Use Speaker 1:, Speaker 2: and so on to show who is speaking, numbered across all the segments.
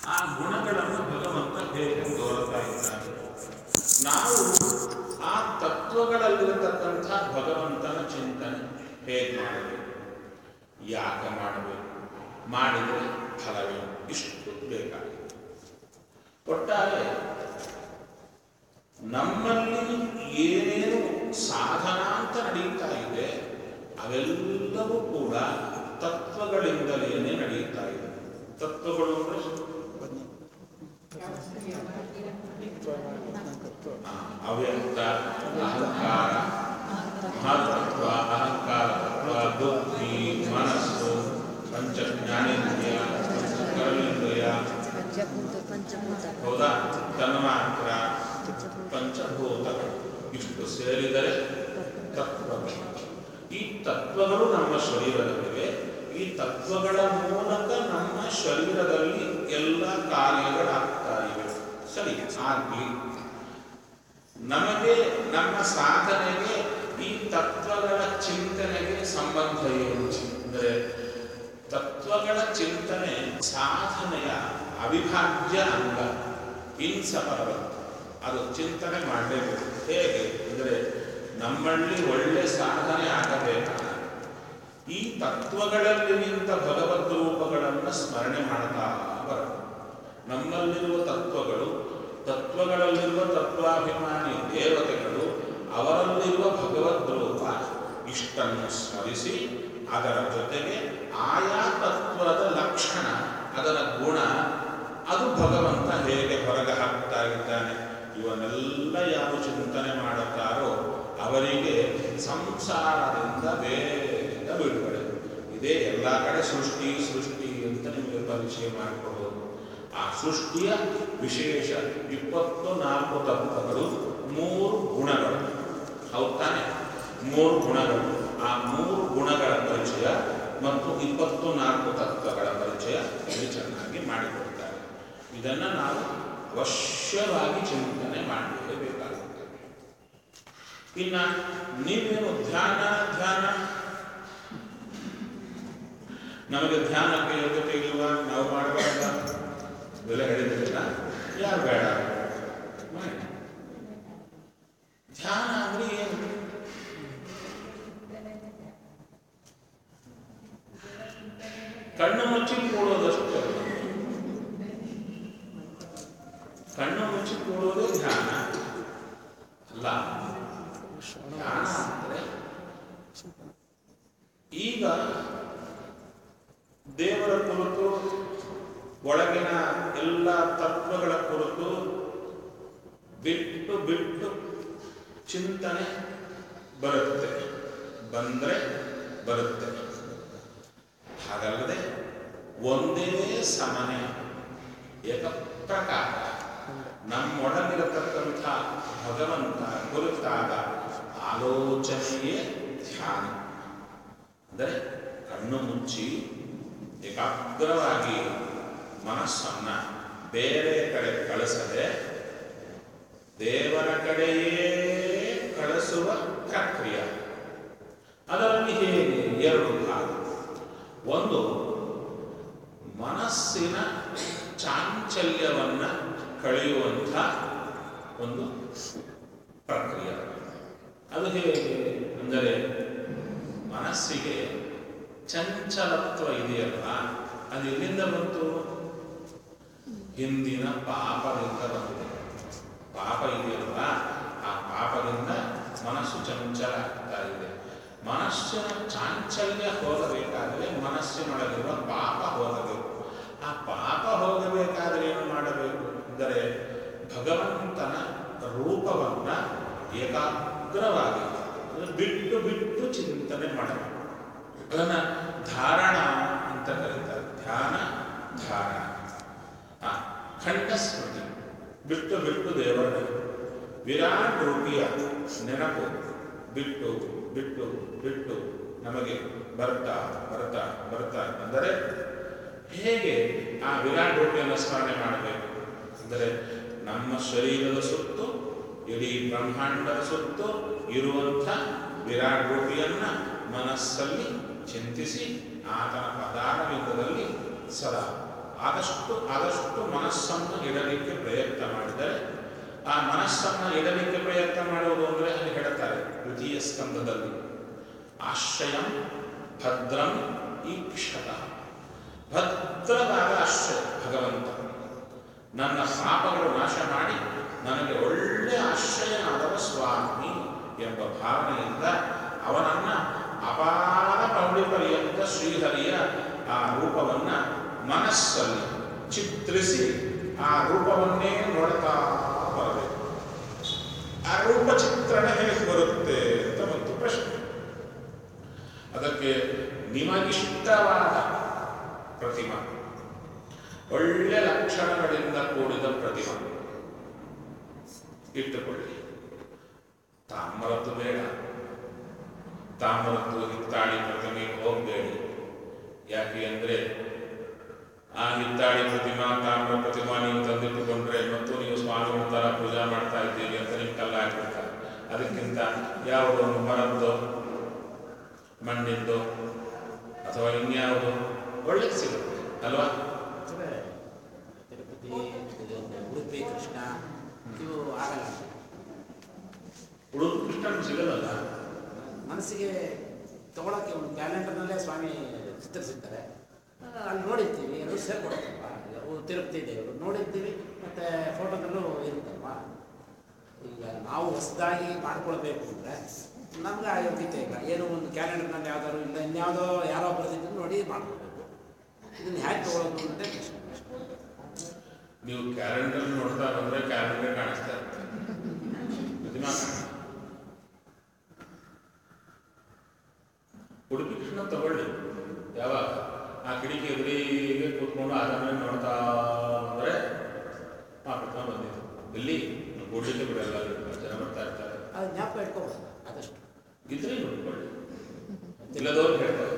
Speaker 1: ಆ ಗುಣಗಳನ್ನು ಭಗವಂತ ಹೇಗೆ ತೋರುತ್ತಾ ಇದ್ದಾನೆ ನಾವು ಆ ತತ್ವಗಳಲ್ಲಿರತಕ್ಕಂಥ ಭಗವಂತನ ಚಿಂತನೆ ಹೇಗೆ ಮಾಡಬೇಕು ಯಾಕೆ ಮಾಡಬೇಕು ಮಾಡಿದರೆ ಫಲವೇನು ಇಷ್ಟು ಬೇಕಾಗಿದೆ ಒಟ್ಟಾರೆ ನಮ್ಮಲ್ಲಿ ಏನೇನು ಸಾಧನ ಅಂತ ನಡೀತಾ ಇದೆ ಅವೆಲ್ಲವೂ ಕೂಡ ತತ್ವಗಳಿಂದಲೇನೆ ನಡೀತಾ ಇದೆ ತತ್ವಗಳು ಅಂದ್ರೆ ಆ, ಅವ್ಯಕ್ತ ಅಹಂಕಾರ ಮಹತ್ತತ್ವ ಅಹಂಕಾರ ತತ್ವ ಬುದ್ಧಿ ಮನಸ್ಸು ಪಂಚ ಜ್ಞಾನೇಂದ್ರಿಯ ಕರ್ಮೇಂದ್ರಿಯ
Speaker 2: ಪಂಚಭೂತ ಪಂಚಭೂತ
Speaker 1: ಹೌದಾ ತನ್ಮಾತ್ರ ಪಂಚಭೂತಗಳು ಇಷ್ಟು ಸೇರಿದರೆ ತತ್ವಗಳು ಈ ತತ್ವಗಳು ನಮ್ಮ ಶರೀರದಲ್ಲಿವೆ ಈ ತತ್ವಗಳ ಮೂಲಕ ನಮ್ಮ ಶರೀರದಲ್ಲಿ ಎಲ್ಲ ಕಾರ್ಯಗಳಾಗ್ತಾ ಇವೆ ಸರಿ ಆಗ್ಲಿ ನಮಗೆ ನಮ್ಮ ಸಾಧನೆಗೆ ಈ ತತ್ವಗಳ ಚಿಂತನೆಗೆ ಸಂಬಂಧ ಏನು ಅಂದರೆ ತತ್ವಗಳ ಚಿಂತನೆ ಸಾಧನೆಯ ಅವಿಭಾಜ್ಯ ಅಂಗ ಇನ್ಸಪರಬಲ್ ಅದು ಚಿಂತನೆ ಮಾಡಲೇಬೇಕು ಹೇಗೆ ಅಂದರೆ ನಮ್ಮಲ್ಲಿ ಒಳ್ಳೆ ಸಾಧನೆ ಆಗಬೇಕಾ ಈ ತತ್ವಗಳಲ್ಲಿ ನಿಂತ ಭಗವದ್ ರೂಪಗಳನ್ನು ಸ್ಮರಣೆ ಮಾಡ್ತಾ ಬರಬೇಕು ನಮ್ಮಲ್ಲಿರುವ ತತ್ವಗಳು ತತ್ವಗಳಲ್ಲಿರುವ ತತ್ವಾಭಿಮಾನಿ ದೇವತೆಗಳು ಅವರಲ್ಲಿರುವ ಭಗವದ್ ರೂಪ ಇಷ್ಟನ್ನು ಸ್ಮರಿಸಿ ಅದರ ಜೊತೆಗೆ ಆಯಾ ತತ್ವದ ಲಕ್ಷಣ ಅದರ ಗುಣ ಅದು ಭಗವಂತ ಹೇಗೆ ಹೊರಗೆ ಹಾಕ್ತಾ ಇದ್ದಾನೆ ಇವನ್ನೆಲ್ಲ ಯಾರು ಚಿಂತನೆ ಮಾಡುತ್ತಾರೋ ಅವರಿಗೆ ಸಂಸಾರದಿಂದ ಬೇಗ ಬಿಡುಗಡೆ ಇದೇ ಎಲ್ಲ ಕಡೆ ಸೃಷ್ಟಿ ಸೃಷ್ಟಿ ಅಂತ ನಿಮಗೆ ಪರಿಚಯ ಮಾಡಿಕೊಡೋದು ಆ ಸೃಷ್ಟಿಯ ವಿಶೇಷ ಇಪ್ಪತ್ತು ನಾಲ್ಕು ತತ್ವಗಳು ಮೂರು ಗುಣಗಳು ಹೌದ್ ತಾನೆ ಮೂರು ಗುಣಗಳು ಆ ಮೂರು ಗುಣಗಳ ಪರಿಚಯ ಮತ್ತು ಇಪ್ಪತ್ತು ನಾಲ್ಕು ತತ್ವಗಳ ಪರಿಚಯ ಇಲ್ಲಿ ಚೆನ್ನಾಗಿ ಮಾಡಿಕೊಡ್ತಾರೆ ಇದನ್ನು ನಾವು ಅವಶ್ಯವಾಗಿ ಚಿಂತನೆ ಮಾಡಲೇಬೇಕಾಗುತ್ತೆ ಇನ್ನ ನೀವೇನು ಧ್ಯಾನ ಧ್ಯಾನ ನಮಗೆ ಧ್ಯಾನಕ್ಕೆ ಯೋಗ್ಯತೆ ಇಲ್ವಾ ನಾವು ಮಾಡಬೇಡ ಬೆಲೆ ಹೇಳಿದ್ರಲ್ಲ ಯಾರು ಬೇಡ ಮಾಡಿ ಧ್ಯಾನ ಅಂದ್ರೆ ಏನು ಕಣ್ಣು ಮುಚ್ಚಿ ಕೂಡೋದಷ್ಟೇ ಕಣ್ಣು ಮುಚ್ಚಿ ಕೂಡೋದೇ ಧ್ಯಾನ ಅಲ್ಲ ಧ್ಯಾನ ಅಂದ್ರೆ ಈಗ ದೇವರ ಕುರಿತು ಒಳಗಿನ ಎಲ್ಲ ತತ್ವಗಳ ಕುರಿತು ಬಿಟ್ಟು ಬಿಟ್ಟು ಚಿಂತನೆ ಬರುತ್ತೆ ಬಂದ್ರೆ ಬರುತ್ತೆ ಹಾಗಲ್ಲದೆ ಒಂದೇ ಸಮನೆ ಏಕಪ್ರಕಾರ ನಮ್ಮೊಳಗಿರತಕ್ಕಂಥ ಭಗವಂತ ಕುರಿತಾದ ಆಲೋಚನೆಯೇ ಧ್ಯಾನ ಅಂದರೆ ಕಣ್ಣು ಮುಚ್ಚಿ ಏಕಾಗ್ರವಾಗಿ ಮನಸ್ಸನ್ನ ಬೇರೆ ಕಡೆ ಕಳಿಸದೆ ದೇವರ ಕಡೆಯೇ ಕಳಿಸುವ ಪ್ರಕ್ರಿಯೆ ಅದರಲ್ಲಿ ಹೇಗೆ ಎರಡು ಭಾಗ ಒಂದು ಮನಸ್ಸಿನ ಚಾಂಚಲ್ಯವನ್ನ ಕಳೆಯುವಂಥ ಒಂದು ಪ್ರಕ್ರಿಯೆ ಅದು ಹೇಗೆ ಅಂದರೆ ಮನಸ್ಸಿಗೆ ಚಂಚಲತ್ವ ಇದೆಯಲ್ಲ ಅದು ಎಲ್ಲಿಂದ ಬಂತು ಹಿಂದಿನ ಪಾಪದಿಂದ ಬಂದಿದೆ ಪಾಪ ಇದೆಯಲ್ವ ಆ ಪಾಪದಿಂದ ಮನಸ್ಸು ಚಂಚಲ ಆಗ್ತಾ ಇದೆ ಮನಸ್ಸಿನ ಚಾಂಚಲ್ಯ ಹೋಗಬೇಕಾದರೆ ಮನಸ್ಸಿನೊಳಗಿರುವ ಪಾಪ ಹೋಗಬೇಕು ಆ ಪಾಪ ಹೋಗಬೇಕಾದರೆ ಏನು ಮಾಡಬೇಕು ಅಂದರೆ ಭಗವಂತನ ರೂಪವನ್ನ ಏಕಾಗ್ರವಾಗಿ ಅಂದ್ರೆ ಬಿಟ್ಟು ಬಿಟ್ಟು ಚಿಂತನೆ ಮಾಡಬೇಕು ಅದನ್ನ ಧಾರಣ ಅಂತ ಕರೀತಾರೆ ಧ್ಯಾನ ಧಾರಣ ಆ ಖಂಡ ಸ್ಮೃತಿ ಬಿಟ್ಟು ಬಿಟ್ಟು ದೇವರ ನೆನಪು. ವಿರಾಟ್ ರೂಪಿಯ ನೆನಪು ಬಿಟ್ಟು ಬಿಟ್ಟು ಬಿಟ್ಟು ನಮಗೆ ಬರ್ತಾ ಬರ್ತಾ ಬರ್ತಾ ಅಂದರೆ ಹೇಗೆ ಆ ವಿರಾಟ್ ರೂಪಿಯನ್ನು ಸ್ಮರಣೆ ಮಾಡಬೇಕು ಅಂದರೆ ನಮ್ಮ ಶರೀರದ ಸುತ್ತು ಇಡೀ ಬ್ರಹ್ಮಾಂಡದ ಸುತ್ತು ಇರುವಂಥ ವಿರಾಟ್ ರೂಪಿಯನ್ನ ಮನಸ್ಸಲ್ಲಿ ಚಿಂತಿಸಿ ಆತನ ಪದಾರವಿಂದದಲ್ಲಿ ಸದಾ ಆದಷ್ಟು ಆದಷ್ಟು ಮನಸ್ಸನ್ನು ಇಡಲಿಕ್ಕೆ ಪ್ರಯತ್ನ ಮಾಡಿದರೆ ಆ ಮನಸ್ಸನ್ನು ಇಡಲಿಕ್ಕೆ ಪ್ರಯತ್ನ ಮಾಡುವುದು ಅಂದರೆ ಅಲ್ಲಿ ಹೇಳ್ತಾರೆ ದ್ವಿತೀಯ ಸ್ಕಂದದಲ್ಲಿ ಆಶ್ರಯಂ ಭದ್ರಂ ಈಕ್ಷತಃ ಭದ್ರವಾದ ಆಶ್ರಯ ಭಗವಂತ ನನ್ನ ಪಾಪಗಳು ನಾಶ ಮಾಡಿ ನನಗೆ ಒಳ್ಳೆಯ ಆಶ್ರಯನಾದವ ಸ್ವಾಮಿ ಎಂಬ ಭಾವನೆಯಿಂದ ಅವನನ್ನ ಅಪಾರ ಪೌಳಿ ಪರ್ಯಂತ ಶ್ರೀಹರಿಯ ಆ ರೂಪವನ್ನ ಮನಸ್ಸಲ್ಲಿ ಚಿತ್ರಿಸಿ ಆ ರೂಪವನ್ನೇ ನೋಡ್ತಾ ಬರಬೇಕು ಆ ರೂಪ ಚಿತ್ರಣ ಹೇಗೆ ಬರುತ್ತೆ ಅಂತ ಒಂದು ಪ್ರಶ್ನೆ ಅದಕ್ಕೆ ನಿಮಗಿಷ್ಟವಾದ ಪ್ರತಿಮಾ ಒಳ್ಳೆ ಲಕ್ಷಣಗಳಿಂದ ಕೂಡಿದ ಪ್ರತಿಮಾ ಇಟ್ಟುಕೊಳ್ಳಿ ತಾಮ್ರದ್ದು ಬೇಡ ತಾಮ್ರದ್ದು ಹಿತ್ತಾಳಿ ಪ್ರತಿಮೆಗೆ ಹೋಗಬೇಡಿ ಯಾಕೆ ಅಂದರೆ ಆ ಹಿತ್ತಾಳಿ ಪ್ರತಿಮಾ ತಾಮ್ರ ಪ್ರತಿಮಾ ನೀವು ತಂದಿಟ್ಟುಕೊಂಡ್ರೆ ಮತ್ತು ನೀವು ಸ್ವಾಮಿಗಳ ಥರ ಪೂಜಾ ಮಾಡ್ತಾ ಇದ್ದೀರಿ ಅಂತ ನಿಮ್ಗೆ ಕಲ್ಲ ಹಾಕ್ಬಿಡ್ತಾರೆ ಅದಕ್ಕಿಂತ ಯಾವುದೋ ಒಂದು ಮರದ್ದು ಮಣ್ಣಿದ್ದು ಅಥವಾ ಇನ್ಯಾವುದು ಒಳ್ಳೆದು ಸಿಗುತ್ತೆ ಅಲ್ವಾ
Speaker 3: ಅಂದ್ರೆ ತಿರುಪತಿ ಇದು ಉಡುಪಿ ಕೃಷ್ಣ ಇವು ಆಗಲ್ಲ
Speaker 1: ಉಡುಪು ಕೃಷ್ಣನ್ ಸಿಗಲ್ಲ
Speaker 3: ಮನಸ್ಸಿಗೆ ತಗೊಳಕ್ಕೆ ಒಂದು ಕ್ಯಾಲೆಂಡರ್ನಲ್ಲೇ ಸ್ವಾಮಿ ಚಿತ್ರಿಸಿರ್ತಾರೆ ಆ, ಅಲ್ಲಿ ನೋಡಿರ್ತೀವಿ ಅದು ಸೇರ್ಕೊಡುತ್ತಲ್ವಾ ಅವು ತಿರುಪತಿ ದೇವರು ನೋಡಿರ್ತೀವಿ ಮತ್ತು ಫೋಟೋದಲ್ಲೂ ಇರುತ್ತಲ್ವಾ ಈಗ ನಾವು ಹೊಸದಾಗಿ ಮಾಡ್ಕೊಳ್ಬೇಕು ಅಂದರೆ ನಮ್ಗೆ ಆ ಯೋಗ್ಯತೆ ಇಲ್ಲ ಏನೋ ಒಂದು ಕ್ಯಾಲೆಂಡರ್ನಲ್ಲಿ ಯಾವ್ದಾದ್ರು ಇಲ್ಲ ಇನ್ಯಾವುದೋ ಯಾರೋ ಬರ್ತಿದ್ದು ನೋಡಿ ಮಾಡ್ಕೊಳ್ಬೇಕು ಇದನ್ನು ಹೇಗೆ ತಗೊಳ್ಳೋದು ಅಂತ ಪ್ರಶ್ನೆ
Speaker 1: ನೀವು ಕ್ಯಾಲೆಂಡರ್ ನೋಡ್ತಾ ಬಂದ್ರೆ ಕ್ಯಾಲೆಂಡರ್ ಕಾಣಿಸ್ತಾ ಇರುತ್ತೆ ಪ್ರತಿಮಾ ಕಾಣಿಸ್ತಾ ಉಡುಪಿ ಕೃಷ್ಣ ತಗೊಳ್ಳಿ ಯಾವಾಗ ಆ ಕಿಡಿಕೆ ಎದುರಿಗೆ ಕೂತ್ಕೊಂಡು ಆರಾಮನೆ ನೋಡ್ತಾ ಬಂದ್ರೆ ಆ ಪ್ರತಿಮಾ ಬಂದಿತ್ತು ಇಲ್ಲಿ ಕೂಡ್ಲಿಕ್ಕೆ ಬಿಡಲ್ಲ ಜನ ಬರ್ತಾ ಇರ್ತಾರೆ
Speaker 3: ಅದು ಜ್ಞಾಪಕ ಇಟ್ಕೋಬೋದು ಆದಷ್ಟು
Speaker 1: ಇದ್ರೆ ನೋಡ್ಕೊಳ್ಳಿ ಇಲ್ಲದವ್ರು ಹೇಳ್ತಾರೆ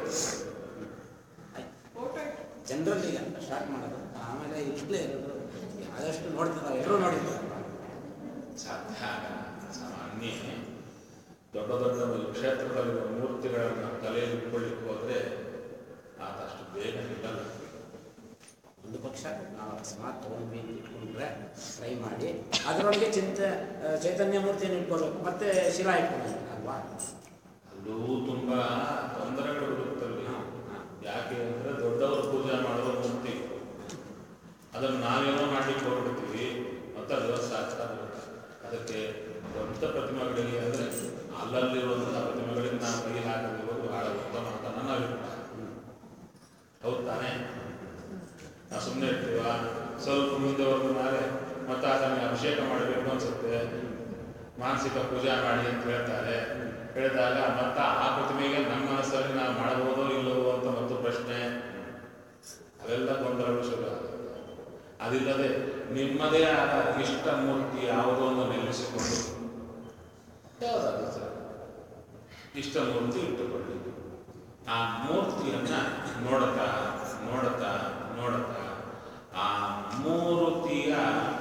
Speaker 3: ಜನರಲ್ಲಿ ಈಗ ಸ್ಟಾರ್ಟ್ ಮಾಡೋದು ಆಮೇಲೆ ಇಷ್ಟಲೇ ಇರೋದು ಆದಷ್ಟು ನೋಡ್ತಿದ್ದಾರೆ ಎಲ್ಲರೂ ನೋಡಿರ್ತಾರಲ್ವ
Speaker 1: ಸಾಧ್ಯ ಆಗಲ್ಲ ಸಾಮಾನ್ಯ ದೊಡ್ಡ ದೊಡ್ಡ ಕ್ಷೇತ್ರದಲ್ಲಿರುವ ಮೂರ್ತಿಗಳನ್ನು ತಲೆಯಲ್ಲಿ ಇಟ್ಕೊಳ್ಳಿಕ್ಕೆ ಹೋದ್ರೆ ಆದಷ್ಟು ಬೇಗ ನಿಲ್ಲಲ್ಲ
Speaker 3: ಒಂದು ಪಕ್ಷ ನಾವು ಅಕಸ್ಮಾತ್ ತೊಗೊಂಡ್ವಿ ಅಂತ ಇಟ್ಕೊಂಡ್ರೆ ಟ್ರೈ ಮಾಡಿ ಅದರೊಳಗೆ ಚಿಂತ ಆ, ಚೈತನ್ಯ ಮೂರ್ತಿಯನ್ನು ಇಟ್ಕೋಬೇಕು ಮತ್ತೆ ಶಿಲಾ ಇಟ್ಕೊಬೇಕು ಅಲ್ವಾ
Speaker 1: ಅಲ್ಲೂ ತುಂಬ ತೊಂದರೆಗಳು ಬರುತ್ತಲ್ಲಿ
Speaker 3: ಹಾ, ಹಾ.
Speaker 1: ಯಾಕೆ ಅಂದರೆ ದೊಡ್ಡವರು ಪೂಜೆ ಮಾಡುವ ಮೂರ್ತಿ ಅದನ್ನು ನಾವೇನೋ ಮಾಡ್ಲಿಕ್ಕೆ ಹೋಗ್ಬಿಡ್ತೀವಿ ಮತ್ತು ಅದು ಸಾಕ್ತಾ ಬರುತ್ತೆ ಅದಕ್ಕೆ ದೊಡ್ಡ ಪ್ರತಿಮೆಗಳಿಗೆ ಅಂದರೆ ಅಲ್ಲಲ್ಲಿರುವಂತಹ ಪ್ರತಿಮೆಗಳಿಗೆ ನಾವು ಕೈ ಹಾಕದಿರೋದು ಬಹಳ ಉತ್ತಮ ಅಂತ ನನ್ನ ಅಭಿಪ್ರಾಯ ಹೌದು ತಾನೇ ನಾವು ಸುಮ್ಮನೆ ಇರ್ತೀವ ಸ್ವಲ್ಪ ಮುಂದೆ ಹೋದ ಮೇಲೆ ಮತ್ತೆ ಅದನ್ನು ಅಭಿಷೇಕ ಮಾಡಬೇಕು ಅನ್ಸುತ್ತೆ ಮಾನಸಿಕ ಪೂಜೆ ಮಾಡಿ ಅಂತ ಹೇಳ್ತಾರೆ ಹೇಳಿದಾಗ ಮತ್ತೆ ಆ ಪ್ರತಿಮೆಗೆ ನಮ್ಮ ಮನಸ್ಸಲ್ಲಿ ನಾವು ಮಾಡಬಹುದೋ ಇಲ್ಲವೋ ಅಂತ ಮತ್ತು ಪ್ರಶ್ನೆ ಅವೆಲ್ಲ ಗೊಂದಲಗಳು ಶುರು ಆಗುತ್ತೆ ಅದಿಲ್ಲದೆ ನಿಮ್ಮದೇ ಆದ ಇಷ್ಟ ಮೂರ್ತಿ ಯಾವುದೋ ಒಂದು ನಿಲ್ಲಿಸಿಕೊಂಡು ಯಾವುದಾದ್ರು ಸರ್ ಇಷ್ಟ ಮೂರ್ತಿ ಇಟ್ಟುಕೊಳ್ಳಿ ಆ ಮೂರ್ತಿಯನ್ನ ನೋಡ್ತಾ ನೋಡ್ತಾ ನೋಡ್ತಾ ಆ ಮೂರ್ತಿಯ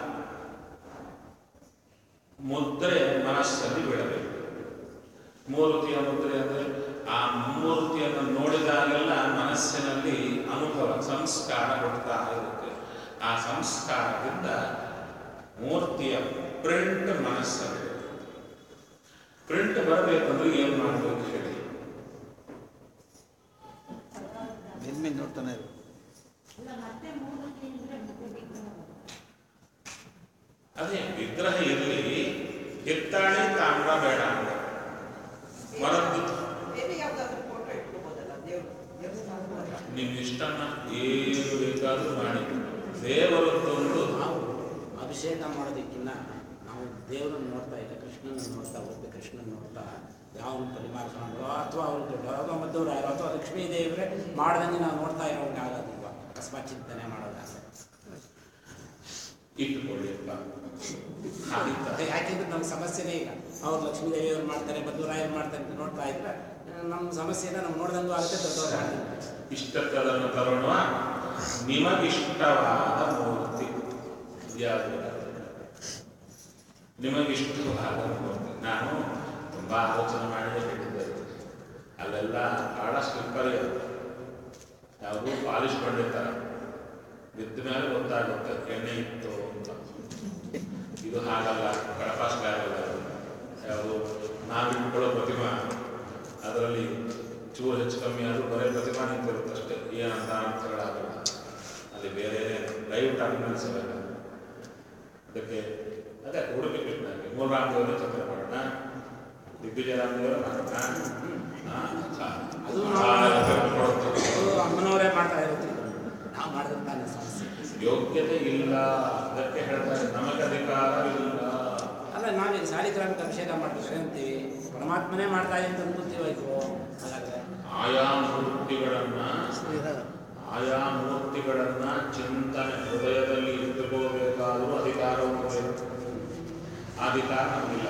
Speaker 1: ಮುದ್ರೆ ಮನಸ್ಸಲ್ಲಿ ಬೀಳಬೇಕು ಮೂರ್ತಿಯ ಮುದ್ರೆ ಅಂದರೆ ಆ ಮೂರ್ತಿಯನ್ನು ನೋಡಿದಾಗೆಲ್ಲ ಮನಸ್ಸಿನಲ್ಲಿ ಅನುಭವ ಸಂಸ್ಕಾರ ಕೊಡ್ತಾ ಇರುತ್ತೆ ಆ ಸಂಸ್ಕಾರದಿಂದ ಮೂರ್ತಿಯ ಪ್ರಿಂಟ್ ಮನಸ್ಸಲ್ಲಿ ಪ್ರಿಂಟ್ ಬರಬೇಕಂದ್ರೆ ಏನು ಮಾಡಬೇಕು ಹೇಳಿ
Speaker 4: ಮೇಲ್ಮೇಲೆ ನೋಡ್ತಾನೆ ಇರು
Speaker 1: ಅದೇ ವಿಗ್ರಹ ಇರಲಿ ಹಿತ್ತಾಳಿ ತಾಮ್ರ ಬೇಡ ಅಂತ ಮರದ್ದು
Speaker 5: ಬೇರೆ ಯಾವ್ದಾದ್ರು ಫೋಟೋ ಇಟ್ಕೋಬೋದಲ್ಲ ದೇವ್ರು ದೇವ್ರ ಸಾಕು.
Speaker 1: ನಿಮ್ಮ ಇಷ್ಟನ್ನ ಏನು ಬೇಕಾದ್ರೂ ಮಾಡಿ ದೇವರದ್ದೊಂದು
Speaker 3: ನಾವು ಅಭಿಷೇಕ ಮಾಡೋದಕ್ಕಿಂತ ನಾವು ದೇವರನ್ನು ನೋಡ್ತಾ ಇಲ್ಲ ಕೃಷ್ಣನ ನೋಡ್ತಾ ಹೋಗ್ಬೇಕು ಕೃಷ್ಣನ ನೋಡ್ತಾ ಯಾವ ಪರಿಮಾರ್ಕೊಂಡು ಅಥವಾ ಅವ್ರು ದೊಡ್ಡ ಮದ್ದವ್ರು ಯಾರೋ ಅಥವಾ ಲಕ್ಷ್ಮೀ ದೇವರೇ ಮಾಡ್ದಂಗೆ ನಾವು ನೋಡ್ತಾ ಇರೋಂಗೆ ಆಗೋದಿಲ್ವ ಅಕಸ್ಮಾತ್ ಚಿಂತನೆ ಮಾಡೋದಾದ್ರೆ
Speaker 1: ಇಟ್ಟುಕೊಳ್ಳಿಪ್ಪ ಆದಿತ್ತ
Speaker 3: ಅದೇ ಯಾಕೆಂದ್ರೆ ನಮ್ಗೆ ಸಮಸ್ಯೆನೇ ಇಲ್ಲ ಅವ್ರು ಲಕ್ಷ್ಮೀ ದೇವಿಯವ್ರು ಮಾಡ್ತಾರೆ ಮದ್ದೂರಾಯರು ಮಾಡ್ತಾರೆ ಅಂತ ನೋಡ್ತಾ ಇದ್ರೆ ಆ, ನಮ್ಮ ಸಮಸ್ಯೆನ ನಾವು ನೋಡ್ದಂಗೂ ಆಗುತ್ತೆ ದೊಡ್ಡವ್ರು ಮಾಡ್ತೀವಿ
Speaker 1: ಇಷ್ಟಕ್ಕದನ್ನು ತರೋಣ ನಿಮಗಿಷ್ಟವಾದ ಮೂರ್ತಿ ಯಾವುದು ನಿಮಗಿಷ್ಟವಾದ ಮೂರ್ತಿ ನಾನು ತುಂಬ ಆಲೋಚನೆ ಮಾಡಿದೆ ಹೇಳಿದ್ದೆ ಅಲ್ಲೆಲ್ಲ ಭಾಳ ಸ್ಲಿಪ್ಪರ್ ಯಾವುದು ಪಾಲಿಶ್ ಮಾಡಿರ್ತಾರೆ ಬಿದ್ದ ಮೇಲೆ ಗೊತ್ತಾಗುತ್ತೆ ಎಣ್ಣೆ ಇತ್ತು ಅಂತ ಇದು ಹಾಗಲ್ಲ ಕಳಪಾಷ್ಟ ಆಗಲ್ಲ ಅದು. ಯಾವುದು ನಾವು ಇಟ್ಕೊಳ್ಳೋ ಪ್ರತಿಮಾ ಅದರಲ್ಲಿ ಚೂರು ಹೆಚ್ಚು ಕಮ್ಮಿ ಆದರೂ ಬರೀ ಪ್ರತಿಮಾ ನಿಂತಿರುತ್ತೆ ಅಷ್ಟೇ ಏನಂತ ಅರ್ಥಗಳಾಗಲ್ಲ ಅಲ್ಲಿ ಬೇರೆ ಲೈವ್ ಆಗಿ ನಿಲ್ಲಿಸಬೇಕು ಅದಕ್ಕೆ ಅದೇ ಉಡುಪಿ ಕೃಷ್ಣಗೆ ಮೂರ್ರಾಮ್ ದೇವರ ಚಂದ್ರ ಮಾಡೋಣ ದಿಗ್ವಿಜಯರಾಮ್ ದೇವರ ಮಾಡೋಣ ಆ, ಆ,
Speaker 3: ಅದು
Speaker 1: ಆ,
Speaker 3: ನಾವು-
Speaker 1: ಕೊಡುತ್ತೆ.
Speaker 3: ಅದು ಅಮ್ಮನವರೇ ಮಾಡ್ತಾ ಇರುತ್ತೆ ನಾವು ಮಾಡಿದ್ರೆ ತಾನೇ ಸಮಸ್ಯೆ
Speaker 1: ಯೋಗ್ಯತೆ ಇಲ್ಲ ಅದಕ್ಕೆ ಹೇಳ್ತಾರೆ ನಮಗೆ ಅಧಿಕಾರ ಇಲ್ಲ
Speaker 3: ಅಲ್ಲ ನಾವೀಗ ಸಾಲಿಗ್ರಾಮಕ್ಕೆ ಅಭಿಷೇಕ ಮಾಡ್ತಾರೆ ಅಂತೀವಿ ಪರಮಾತ್ಮನೇ ಮಾಡ್ತಾ ಇದೆ ಅಂತ ಅನ್ಕೊತೀವಾಯ್ತು ಹಾಗಾದ್ರೆ
Speaker 1: ಆಯಾ ಮೂರ್ತಿಗಳನ್ನ
Speaker 4: ಶ್ರೀಧರ
Speaker 1: ಆಯಾ ಮೂರ್ತಿಗಳನ್ನ ಚಿಂತನೆ ಹೃದಯದಲ್ಲಿ ಇಟ್ಟುಕೋಬೇಕಾದರೂ ಅಧಿಕಾರ ಬೇಕು ಆ ಅಧಿಕಾರ ನಮಗಿಲ್ಲ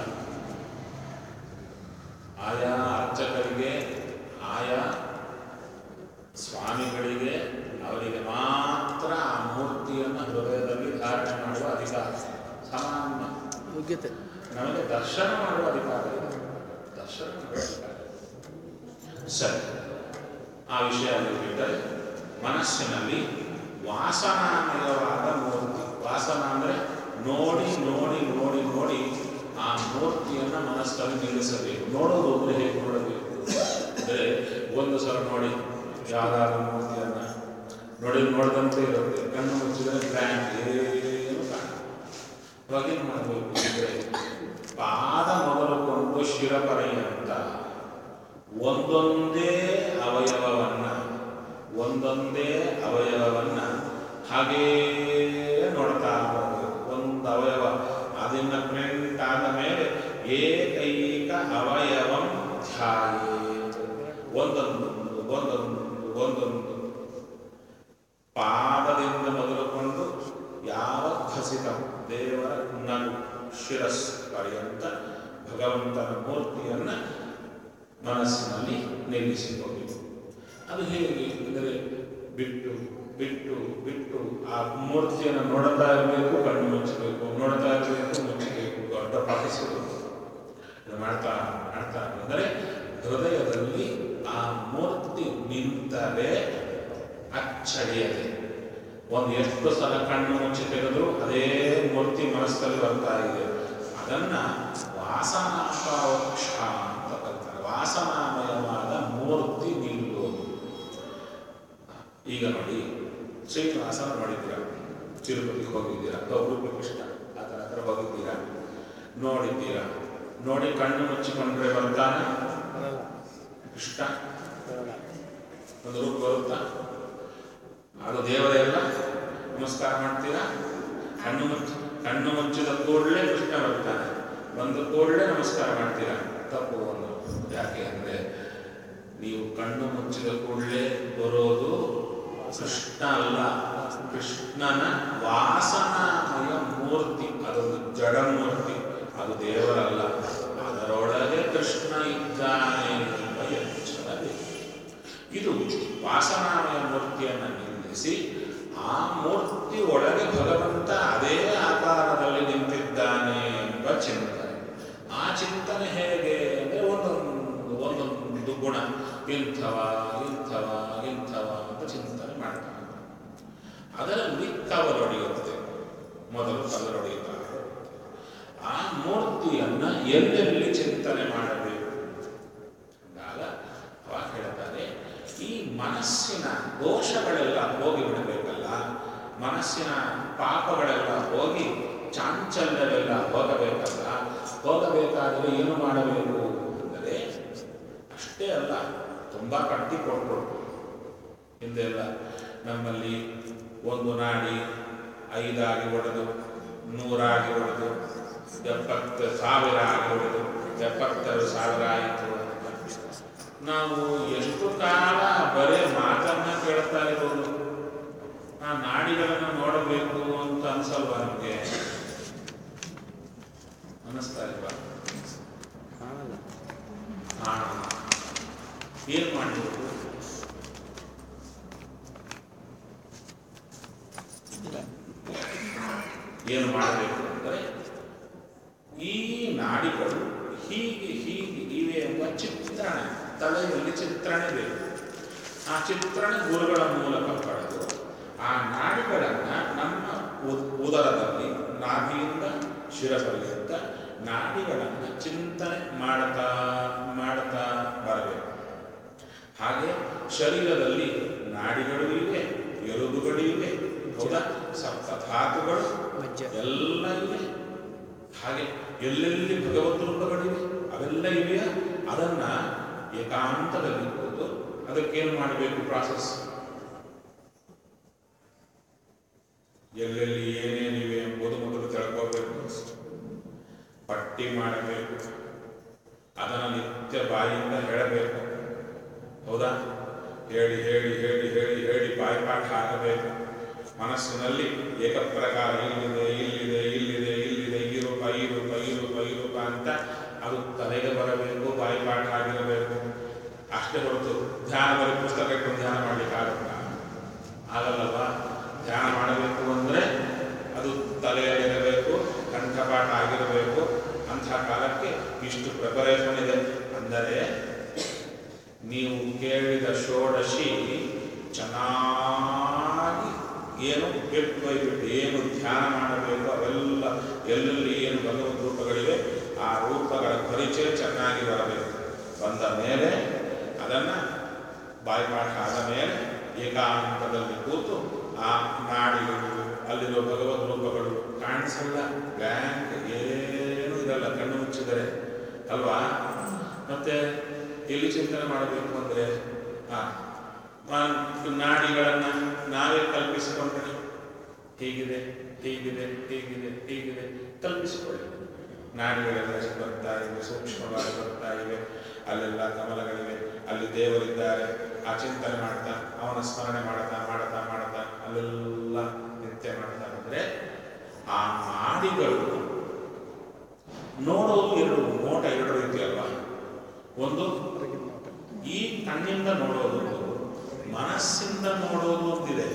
Speaker 1: ಆಯಾ ಅರ್ಚಕರಿಗೆ ಆಯಾ ಸ್ವಾಮಿಗಳಿಗೆ ಅವರಿಗೆ ಮಾತ್ರ ಆ ಮೂರ್ತಿಯನ್ನು ಹೃದಯದಲ್ಲಿ ಧಾರಣೆ ಮಾಡುವ ಅಧಿಕಾರ ಸಾಮಾನ್ಯ
Speaker 4: ಯೋಗ್ಯತೆ
Speaker 1: ನಮಗೆ ದರ್ಶನ ಮಾಡುವ ಅಧಿಕಾರ ಇದೆ ದರ್ಶನ ಮಾಡುವ ಅಧಿಕಾರ ಇದೆ. ಸರಿ ಆ ವಿಷಯ ಅಲ್ಲಿ ಬಿಟ್ಟರೆ ಮನಸ್ಸಿನಲ್ಲಿ ವಾಸನಾಮಯವಾದ ಮೂರ್ತಿ ವಾಸನ ಅಂದರೆ ನೋಡಿ ನೋಡಿ ನೋಡಿ ನೋಡಿ ಆ ಮೂರ್ತಿಯನ್ನು ಮನಸ್ಸಲ್ಲಿ ನಿಲ್ಲಿಸಬೇಕು ನೋಡೋದು ಅಂದರೆ ಹೇಗೆ ನೋಡಬೇಕು ಅಂದರೆ ಒಂದು ಸಲ ನೋಡಿ ಯಾವ್ದಾದ್ರು ಮೂರ್ತಿಯನ್ನು ನೋಡಿ ನೋಡಿದಂತೆ ಇರುತ್ತೆ ಕಣ್ಣು ಮುಚ್ಚಿದರೆ ಬ್ರ್ಯಾಂಡ್ ಏನು ಕಾಣ ಇವಾಗ ಏನು ಮಾಡಬೇಕು ಅಂದರೆ ಪಾದ ಮೊದಲುಕೊಂಡು ಶಿರಪರ್ಯಂತ ಒಂದೊಂದೇ ಅವಯವವನ್ನ ಒಂದೊಂದೇ ಅವಯವವನ್ನ ಹಾಗೇ ನೋಡ್ತಾ ಬರಬೇಕು ಒಂದು ಅವಯವ ಅದನ್ನ ಪ್ರಿಂಟ್ ಆದ ಮೇಲೆ ಏಕೈಕ ಅವಯವಂ ಧ್ಯಾಯೇತ್ ಒಂದೊಂದು ಒಂದೊಂದು ಒಂದೊಂದು ಪಾದದಿಂದ ಮೊದಲುಕೊಂಡು ಯಾವ ಖಸಿತ ದೇವರ ನಗು ಶಿರಸ್ ಪರ್ಯಂತ ಭಗವಂತನ ಮೂರ್ತಿಯನ್ನ ಮನಸ್ಸಿನಲ್ಲಿ ನಿಲ್ಲಿಸಿಕೊಳ್ಳಬೇಕು ಅದು ಹೇಗೆ ಅಂದರೆ ಬಿಟ್ಟು ಬಿಟ್ಟು ಬಿಟ್ಟು ಆ ಮೂರ್ತಿಯನ್ನು ನೋಡ್ತಾ ಇರಬೇಕು ಕಣ್ಣು ಮುಚ್ಚಬೇಕು ನೋಡ್ತಾ ಇರಬೇಕು ಮುಚ್ಚಬೇಕು ದೊಡ್ಡ ಪಾಠಿಸಬೇಕು ಇದು ಮಾಡ್ತಾ ಮಾಡ್ತಾ ಅಂದರೆ ಹೃದಯದಲ್ಲಿ ಆ ಮೂರ್ತಿ ನಿಂತರೆ ಅಚ್ಚಳಿಯದೆ ಒಂದು ಎಷ್ಟು ಸಲ ಕಣ್ಣು ಮುಚ್ಚಿ ತೆಗೆದ್ರು ಅದೇ ಮೂರ್ತಿ ಮನಸ್ಸಲ್ಲಿ ಬರ್ತಾ ಇದೆ ಅದನ್ನ ವಾಸನಾಪರೋಕ್ಷ ಅಂತ ಕರೀತಾರೆ ವಾಸನಾಮಯವಾದ ಮೂರ್ತಿ ನಿಲ್ಲೋದು ಈಗ ನೋಡಿ ಶ್ರೀನಿವಾಸನ ನೋಡಿದ್ದೀರಾ ತಿರುಪತಿಗೆ ಹೋಗಿದ್ದೀರಾ ಅಥವಾ ಉಡುಪಿ ಕೃಷ್ಣ ಆ ಥರ ಹತ್ರ ಹೋಗಿದ್ದೀರಾ ನೋಡಿದ್ದೀರಾ ನೋಡಿ ಕಣ್ಣು ಮುಚ್ಚಿಕೊಂಡ್ರೆ ಬರ್ತಾನೆ
Speaker 4: ಬರಲ್ಲ
Speaker 1: ಕೃಷ್ಣ
Speaker 4: ಬರಲ್ಲ
Speaker 1: ಒಂದು ರೂಪ ಬರುತ್ತಾ ಅದು ದೇವರೇ ಅಲ್ಲ ನಮಸ್ಕಾರ ಮಾಡ್ತೀರಾ ಕಣ್ಣು ಮುಚ್ಚಿ ಕಣ್ಣು ಮುಚ್ಚಿದ ಕೂಡಲೇ ಕೃಷ್ಣ ಬರ್ತಾನೆ ಬಂದ ಕೂಡಲೇ ನಮಸ್ಕಾರ ಮಾಡ್ತೀರಾ ತಪ್ಪು ಒಂದು ಯಾಕೆ ಅಂದರೆ ನೀವು ಕಣ್ಣು ಮುಚ್ಚಿದ ಕೂಡಲೇ ಬರೋದು ಕೃಷ್ಣ ಅಲ್ಲ ಕೃಷ್ಣನ ವಾಸನಾಮಯ ಮೂರ್ತಿ ಅದೊಂದು ಜಡ ಮೂರ್ತಿ ಅದು ದೇವರಲ್ಲ ಅದರೊಳಗೆ ಕೃಷ್ಣ ಇದ್ದಾನೆ ಎಂಬ ಎಚ್ಚರ ಬೇಕು. ಇದು ವಾಸನಾಮಯ ಮೂರ್ತಿಯನ್ನು ನಿಲ್ಲಿಸಿ ಆ ಮೂರ್ತಿ ಒಳಗೆ ಭಗವಂತ ಅದೇ ಆಕಾರದಲ್ಲಿ ನಿಂತಿದ್ದಾನೆ ಎಂಬ ಚಿಂತನೆ ಆ ಚಿಂತನೆ ಹೇಗೆ ಅಂದರೆ ಒಂದೊಂದು ಒಂದೊಂದು ಗುಣ ಇಂಥವ ಇಂಥವ ಇಂಥವ ಅಂತ ಚಿಂತನೆ ಮಾಡ್ತಾನೆ ಅದರಲ್ಲಿ ಕವಲೊಡೆಯುತ್ತೆ ಮೊದಲು ಕವಲೊಡೆಯುತ್ತಾರೆ ಆ ಮೂರ್ತಿಯನ್ನ ಎಲ್ಲೆಲ್ಲಿ ಚಿಂತನೆ ಮಾಡಬೇಕು ಅಂದಾಗ ಅವಾಗ ಹೇಳ್ತಾರೆ ಈ ಮನಸ್ಸಿನ ದೋಷಗಳೆಲ್ಲ ಹೋಗಿ ಬಿಡಬೇಕಲ್ಲ ಮನಸ್ಸಿನ ಪಾಪಗಳೆಲ್ಲ ಹೋಗಿ ಚಾಂಚಲ್ಯವೆಲ್ಲ ಹೋಗಬೇಕಲ್ಲ ಹೋಗಬೇಕಾದರೆ ಏನು ಮಾಡಬೇಕು ಅಂದರೆ ಅಷ್ಟೇ ಅಲ್ಲ ತುಂಬ ಕಟ್ಟಿ ಕೊಟ್ಟರು ಹಿಂದೆ ಎಲ್ಲ ನಮ್ಮಲ್ಲಿ ಒಂದು ನಾಡಿ ಐದಾಗಿ ಹೊಡೆದು ನೂರಾಗಿ ಹೊಡೆದು ಎಪ್ಪತ್ತು ಸಾವಿರ ಆಗಿ ಹೊಡೆದು ಎಪ್ಪತ್ತೆರಡು ಸಾವಿರ ಆಯಿತು ಅಂತ ನಾವು ಎಷ್ಟು ಕಾಲ ಬರೇ ಮಾತನ್ನ ಕೇಳ್ತಾ ಇರೋದು ಆ ನಾಡಿಗಳನ್ನು ನೋಡಬೇಕು ಅಂತ ಅನ್ಸಲ್ವಾ ನಮಗೆ ಅನ್ನಿಸ್ತಾ ಇಲ್ವಾ
Speaker 4: ಕಾಣಲ್ಲ
Speaker 1: ಹಾ ಏನ್ ಮಾಡಬೇಕು ಏನು ಮಾಡಬೇಕು ಅಂದರೆ ಈ ನಾಡಿಗಳು ಹೀಗೆ ಹೀಗೆ ಇವೆ ಎಂಬ ಚಿತ್ರಣ ತಲೆಯಲ್ಲಿ ಚಿತ್ರಣ ಬೇಕು ಆ ಚಿತ್ರಣ ಗುರುಗಳ ಮೂಲಕ ಪಡೆದು ಆ ನಾಡಿಗಳನ್ನ ಉದರದಲ್ಲಿ ನಾಭಿಯಿಂದ ಶಿರಪರ್ಯಂತ ನಾಡಿಗಳನ್ನು ಚಿಂತನೆ ಮಾಡ್ತಾ ಮಾಡ್ತಾ ಬರಬೇಕು ಹಾಗೆ ಶರೀರದಲ್ಲಿ ನಾಡಿಗಳು ಇವೆ ಎಲುಬುಗಳು ಇವೆ ಹೌದಾ ಸಪ್ತಧಾತುಗಳು
Speaker 4: ಮಜ್ಜ.
Speaker 1: ಎಲ್ಲ ಇವೆ ಹಾಗೆ ಎಲ್ಲೆಲ್ಲಿ ಭಗವದ್ ರೂಪಗಳಿವೆ ಅವೆಲ್ಲ ಇವೆಯಾ ಅದನ್ನ ಏಕಾಂತದಲ್ಲಿ ಕೂತು ಅದಕ್ಕೇನು ಮಾಡಬೇಕು ಪ್ರಾಸೆಸ್ ಎಲ್ಲೆಲ್ಲಿ ಏನೇನಿವೆ ಎಂಬುದು ಮೊದಲು ತಿಳ್ಕೋಬೇಕು ಪಟ್ಟಿ ಮಾಡಬೇಕು ಅದನ್ನು ನಿತ್ಯ ಬಾಯಿಯಿಂದ ಹೇಳಬೇಕು ಹೌದಾ ಹೇಳಿ ಹೇಳಿ ಹೇಳಿ ಹೇಳಿ ಹೇಳಿ ಬಾಯಿಪಾಠ ಆಗಬೇಕು ಮನಸ್ಸಿನಲ್ಲಿ ಏಕಪ್ರಕಾರ ಇಲ್ಲಿದೆ ಇಲ್ಲಿದೆ ಇಲ್ಲಿದೆ ಇಲ್ಲಿದೆ ಈ ರೂಪ ಈ ರೂಪ ಈ ರೂಪ ಈ ರೂಪ ಅಂತ ಅದು ತಲೆಗೆ ಬರಬೇಕು ಬಾಯಿಪಾಠ ಆಗಿರಬೇಕು ಅಷ್ಟೇ ಹೊರತು ಧ್ಯಾನದಲ್ಲಿ ಪುಸ್ತಕ ಇಟ್ಕೊಂಡು ಧ್ಯಾನ ಮಾಡ್ಲಿಕ್ಕೆ ಆಗುತ್ತಾ ಆಗಲ್ಲವಾ ಧ್ಯಾನ ಮಾಡಬೇಕು ಅಂದರೆ ಅದು ತಲೆಯಲ್ಲಿರಬೇಕು ಕಂಠಪಾಠ ಆಗಿರಬೇಕು ಅಂಥ ಕಾಲಕ್ಕೆ ಇಷ್ಟು ಪ್ರಿಪರೇಷನ್ ಇದೆ ಅಂದರೆ ನೀವು ಕೇಳಿದ ಷೋಡಶಿ ಚೆನ್ನಾಗಿ ಏನು ಬಿಟ್ಟು ಬೈಬಿಟ್ಟು ಏನು ಧ್ಯಾನ ಮಾಡಬೇಕು ಅವೆಲ್ಲ ಎಲ್ಲೆಲ್ಲಿ ಏನು ಭಗವದ್ ರೂಪಗಳಿವೆ ಆ ರೂಪಗಳ ಪರಿಚಯ ಚೆನ್ನಾಗಿ ಬರಬೇಕು ಬಂದ ಮೇಲೆ ಅದನ್ನು ಬಾಯ್ಪಾಠ ಆದ ಮೇಲೆ ಏಕಾಂತದಲ್ಲಿ ಕೂತು ಆ ನಾಡಿಗಳು ಅಲ್ಲಿರೋ ಭಗವದ್ ರೂಪಗಳು ಕಾಣಿಸಲ್ಲ ಬ್ಲ್ಯಾಂಕ್ ಏನೂ ಇರಲ್ಲ ಕಣ್ಣು ಮುಚ್ಚಿದರೆ ಅಲ್ವಾ ಮತ್ತೆ ಎಲ್ಲಿ ಚಿಂತನೆ ಮಾಡಬೇಕು ಅಂದರೆ ಆ ನಾಡಿಗಳನ್ನು ನಾವೇ ಕಲ್ಪಿಸಿಕೊಂಡ್ರೆ ಹೀಗಿದೆ ಹೀಗಿದೆ ಹೀಗಿದೆ ಹೀಗಿದೆ ಕಲ್ಪಿಸಿಕೊಳ್ಳಿ ನಾಡಿಗಳೆಲ್ಲ ಬರ್ತಾ ಇವೆ ಸೂಕ್ಷ್ಮವಾಗಿ ಬರ್ತಾ ಇವೆ ಅಲ್ಲೆಲ್ಲ ಕಮಲಗಳಿವೆ ಅಲ್ಲಿ ದೇವರಿದ್ದಾರೆ ಆ ಚಿಂತನೆ ಮಾಡ್ತಾ ಅವನ ಸ್ಮರಣೆ ಮಾಡ್ತಾ ಮಾಡ್ತಾ ಮಾಡ್ತಾ ಅಲ್ಲೆಲ್ಲ ನಿತ್ಯ ಮಾಡ್ತಾ ಬಂದ್ರೆ ಆ ನಾಡಿಗಳು ನೋಡೋದು ಎರಡು ನೋಟ ಎರಡು ರೀತಿ ಅಲ್ವಾ ಒಂದು ಈ ಕಣ್ಣಿಂದ ನೋಡೋದು ಮನಸ್ಸಿಂದ ನೋಡೋದು ಅಂತಿದೆ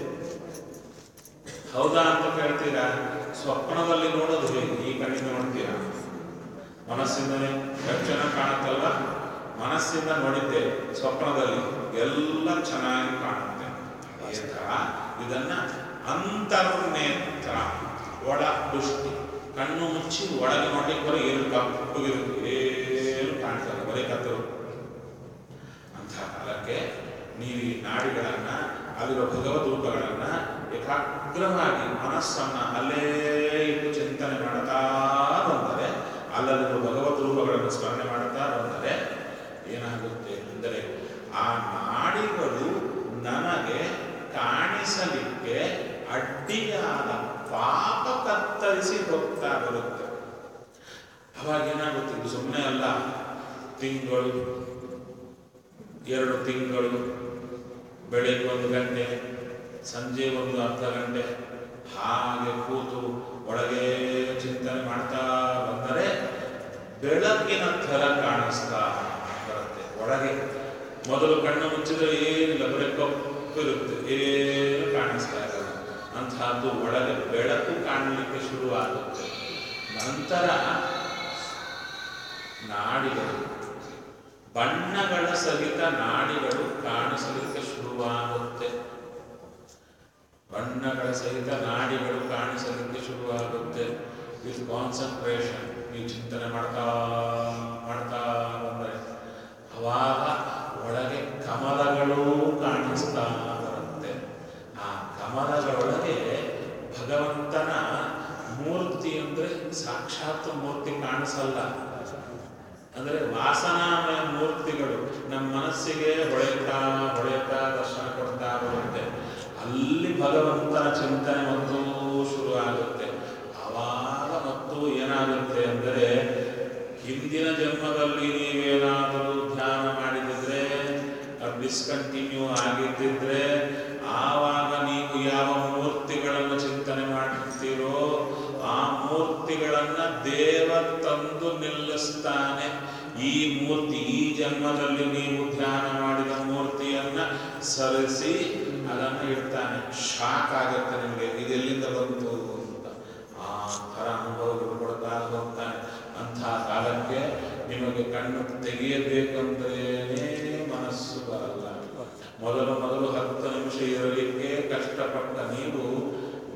Speaker 1: ಹೌದಾ ಅಂತ ಕೇಳ್ತೀರಾ ಸ್ವಪ್ನದಲ್ಲಿ ನೋಡೋದು ಹೇಗೆ ಈ ಕಣ್ಣಿಂದ ನೋಡ್ತೀರಾ ಮನಸ್ಸಿಂದಲೇ ಎಷ್ಟು ಚೆನ್ನಾಗಿ ಕಾಣುತ್ತಲ್ಲ ಮನಸ್ಸಿಂದ ನೋಡಿದ್ದೆ ಸ್ವಪ್ನದಲ್ಲಿ ಎಲ್ಲ ಚೆನ್ನಾಗಿ ಕಾಣುತ್ತೆ ಅದೇ ಥರ ಇದನ್ನ ಅಂತರ್ನೇತ್ರ ಒಳ ದೃಷ್ಟಿ ಕಣ್ಣು ಮುಚ್ಚಿ ಒಳಗೆ ನೋಡ್ಲಿಕ್ಕೆ ಬರೀ ಏನು ಕಪ್ಪಗಿರುತ್ತೆ ಏನು ಕಾಣ್ತಲ್ಲ ಬರೀ ಕತ್ತರು ಅಂಥ ಕಾಲಕ್ಕೆ ನೀವು ಈ ನಾಡಿಗಳನ್ನು ಅಲ್ಲಿರೋ ಭಗವದ್ ರೂಪಗಳನ್ನು ಏಕಾಗ್ರವಾಗಿ ಮನಸ್ಸನ್ನ ಅಲ್ಲೇ ಇಟ್ಟು ಚಿಂತನೆ ಮಾಡ್ತಾ ಬಂದರೆ ಅಲ್ಲಲ್ಲಿರೋ ಭಗವದ್ ರೂಪಗಳನ್ನು ಸ್ಮರಣೆ ಮಾಡ್ತಾ ಬಂದರೆ ಏನಾಗುತ್ತೆ ಅಂದರೆ ಆ ನಾಡಿಗಳು ನನಗೆ ಕಾಣಿಸಲಿಕ್ಕೆ ಅಡ್ಡಿಯಾದ ಪಾಪ ಕತ್ತರಿಸಿ ಹೋಗ್ತಾ ಬರುತ್ತೆ ಅವಾಗ ಏನಾಗುತ್ತೆ ಇದು ಸುಮ್ಮನೆ ಅಲ್ಲ ತಿಂಗಳು ಎರಡು ತಿಂಗಳು ಬೆಳಿಗ್ಗೆ ಒಂದು ಗಂಟೆ ಸಂಜೆ ಒಂದು ಅರ್ಧ ಗಂಟೆ ಹಾಗೆ ಕೂತು ಒಳಗೆ ಚಿಂತನೆ ಮಾಡ್ತಾ ಬಂದರೆ ಬೆಳಕಿನ ಥರ ಕಾಣಿಸ್ತಾ ಬರುತ್ತೆ ಒಳಗೆ ಮೊದಲು ಕಣ್ಣು ಮುಚ್ಚಿದ್ರೆ ಏನಿಲ್ಲ ಬರೀ ಕಪ್ಪಿರುತ್ತೆ ಏನು ಕಾಣಿಸ್ತಾ ಇರಲ್ಲ ಅಂತಹದ್ದು ಒಳಗೆ ಬೆಳಕು ಕಾಣಲಿಕ್ಕೆ ಶುರುವಾಗುತ್ತೆ ನಂತರ ನಾಡಿಗಳು ಬಣ್ಣಗಳ ಸಹಿತ ನಾಡಿಗಳು ಕಾಣಿಸಲಿಕ್ಕೆ ಶುರುವಾಗುತ್ತೆ ಬಣ್ಣಗಳ ಸಹಿತ ನಾಡಿಗಳು ಕಾಣಿಸಲಿಕ್ಕೆ ಶುರುವಾಗುತ್ತೆ ವಿತ್ ಕಾನ್ಸಂಟ್ರೇಷನ್ ಈ ಚಿಂತನೆ ಮಾಡ್ತಾ ಮಾಡ್ತಾ ಬಂದರೆ ಅವಾಗ ಒಳಗೆ ಕಮಲಗಳು ಕಾಣಿಸ್ತಾ ಬರುತ್ತೆ ಆ ಕಮಲಗಳೊಳಗೆ ಭಗವಂತನ ಮೂರ್ತಿ ಅಂದರೆ ಸಾಕ್ಷಾತ್ ಮೂರ್ತಿ ಕಾಣಿಸಲ್ಲ ಅಂದರೆ ವಾಸನಾಮಯ ಮೂರ್ತಿಗಳು ನಮ್ಮ ಮನಸ್ಸಿಗೆ ಹೊಳೆಯುತ್ತಾ ಹೊಳೆಯುತ್ತಾ ದರ್ಶನ ಕೊಡ್ತಾ ಬರುತ್ತೆ ಅಲ್ಲಿ ಭಗವಂತನ ಚಿಂತನೆ ಮತ್ತು ಶುರು ಆಗುತ್ತೆ ಆವಾಗ ಮತ್ತು ಏನಾಗುತ್ತೆ ಅಂದರೆ ಹಿಂದಿನ ಜನ್ಮದಲ್ಲಿ ನೀವೇನಾದರೂ ಧ್ಯಾನ ಮಾಡಿದಿದ್ರೆ ಡಿಸ್ಕಂಟಿನ್ಯೂ ಆಗಿದ್ದಿದ್ರೆ ಆವಾಗ ನೀವು ಯಾವ ಮೂರ್ತಿಗಳನ್ನು ಚಿಂತನೆ ಮಾಡ್ತೀರೋ ಆ ಮೂರ್ತಿಗಳನ್ನ ದೇವ ತಂದು ನಿಲ್ಲಿಸ್ತಾನೆ ಈ ಮೂರ್ತಿ ಈ ಜನ್ಮದಲ್ಲಿ ನೀವು ಧ್ಯಾನ ಮಾಡಿದ ಮೂರ್ತಿಯನ್ನ ಸರಿಸಿ ಅದನ್ನು ಇಡ್ತಾನೆ ಶಾಕ್ ಆಗುತ್ತೆ ನಿಮಗೆ ಇದೆಲ್ಲಿಂದ ಬಂತು ಅಂತ ಆ ಥರ ಅನುಭವಗಳು ಕೊಡ್ತಾ ಹೋಗ್ತಾನೆ ಅಂಥ ಕಾಲಕ್ಕೆ ನಿಮಗೆ ಕಣ್ಣು ತೆಗೆಯಬೇಕಂದ್ರೇನೇ ಮನಸ್ಸು ಬರಲ್ಲ ಮೊದಲು ಮೊದಲು ಹತ್ತು ನಿಮಿಷ ಇರಲಿಕ್ಕೆ ಕಷ್ಟಪಟ್ಟ ನೀವು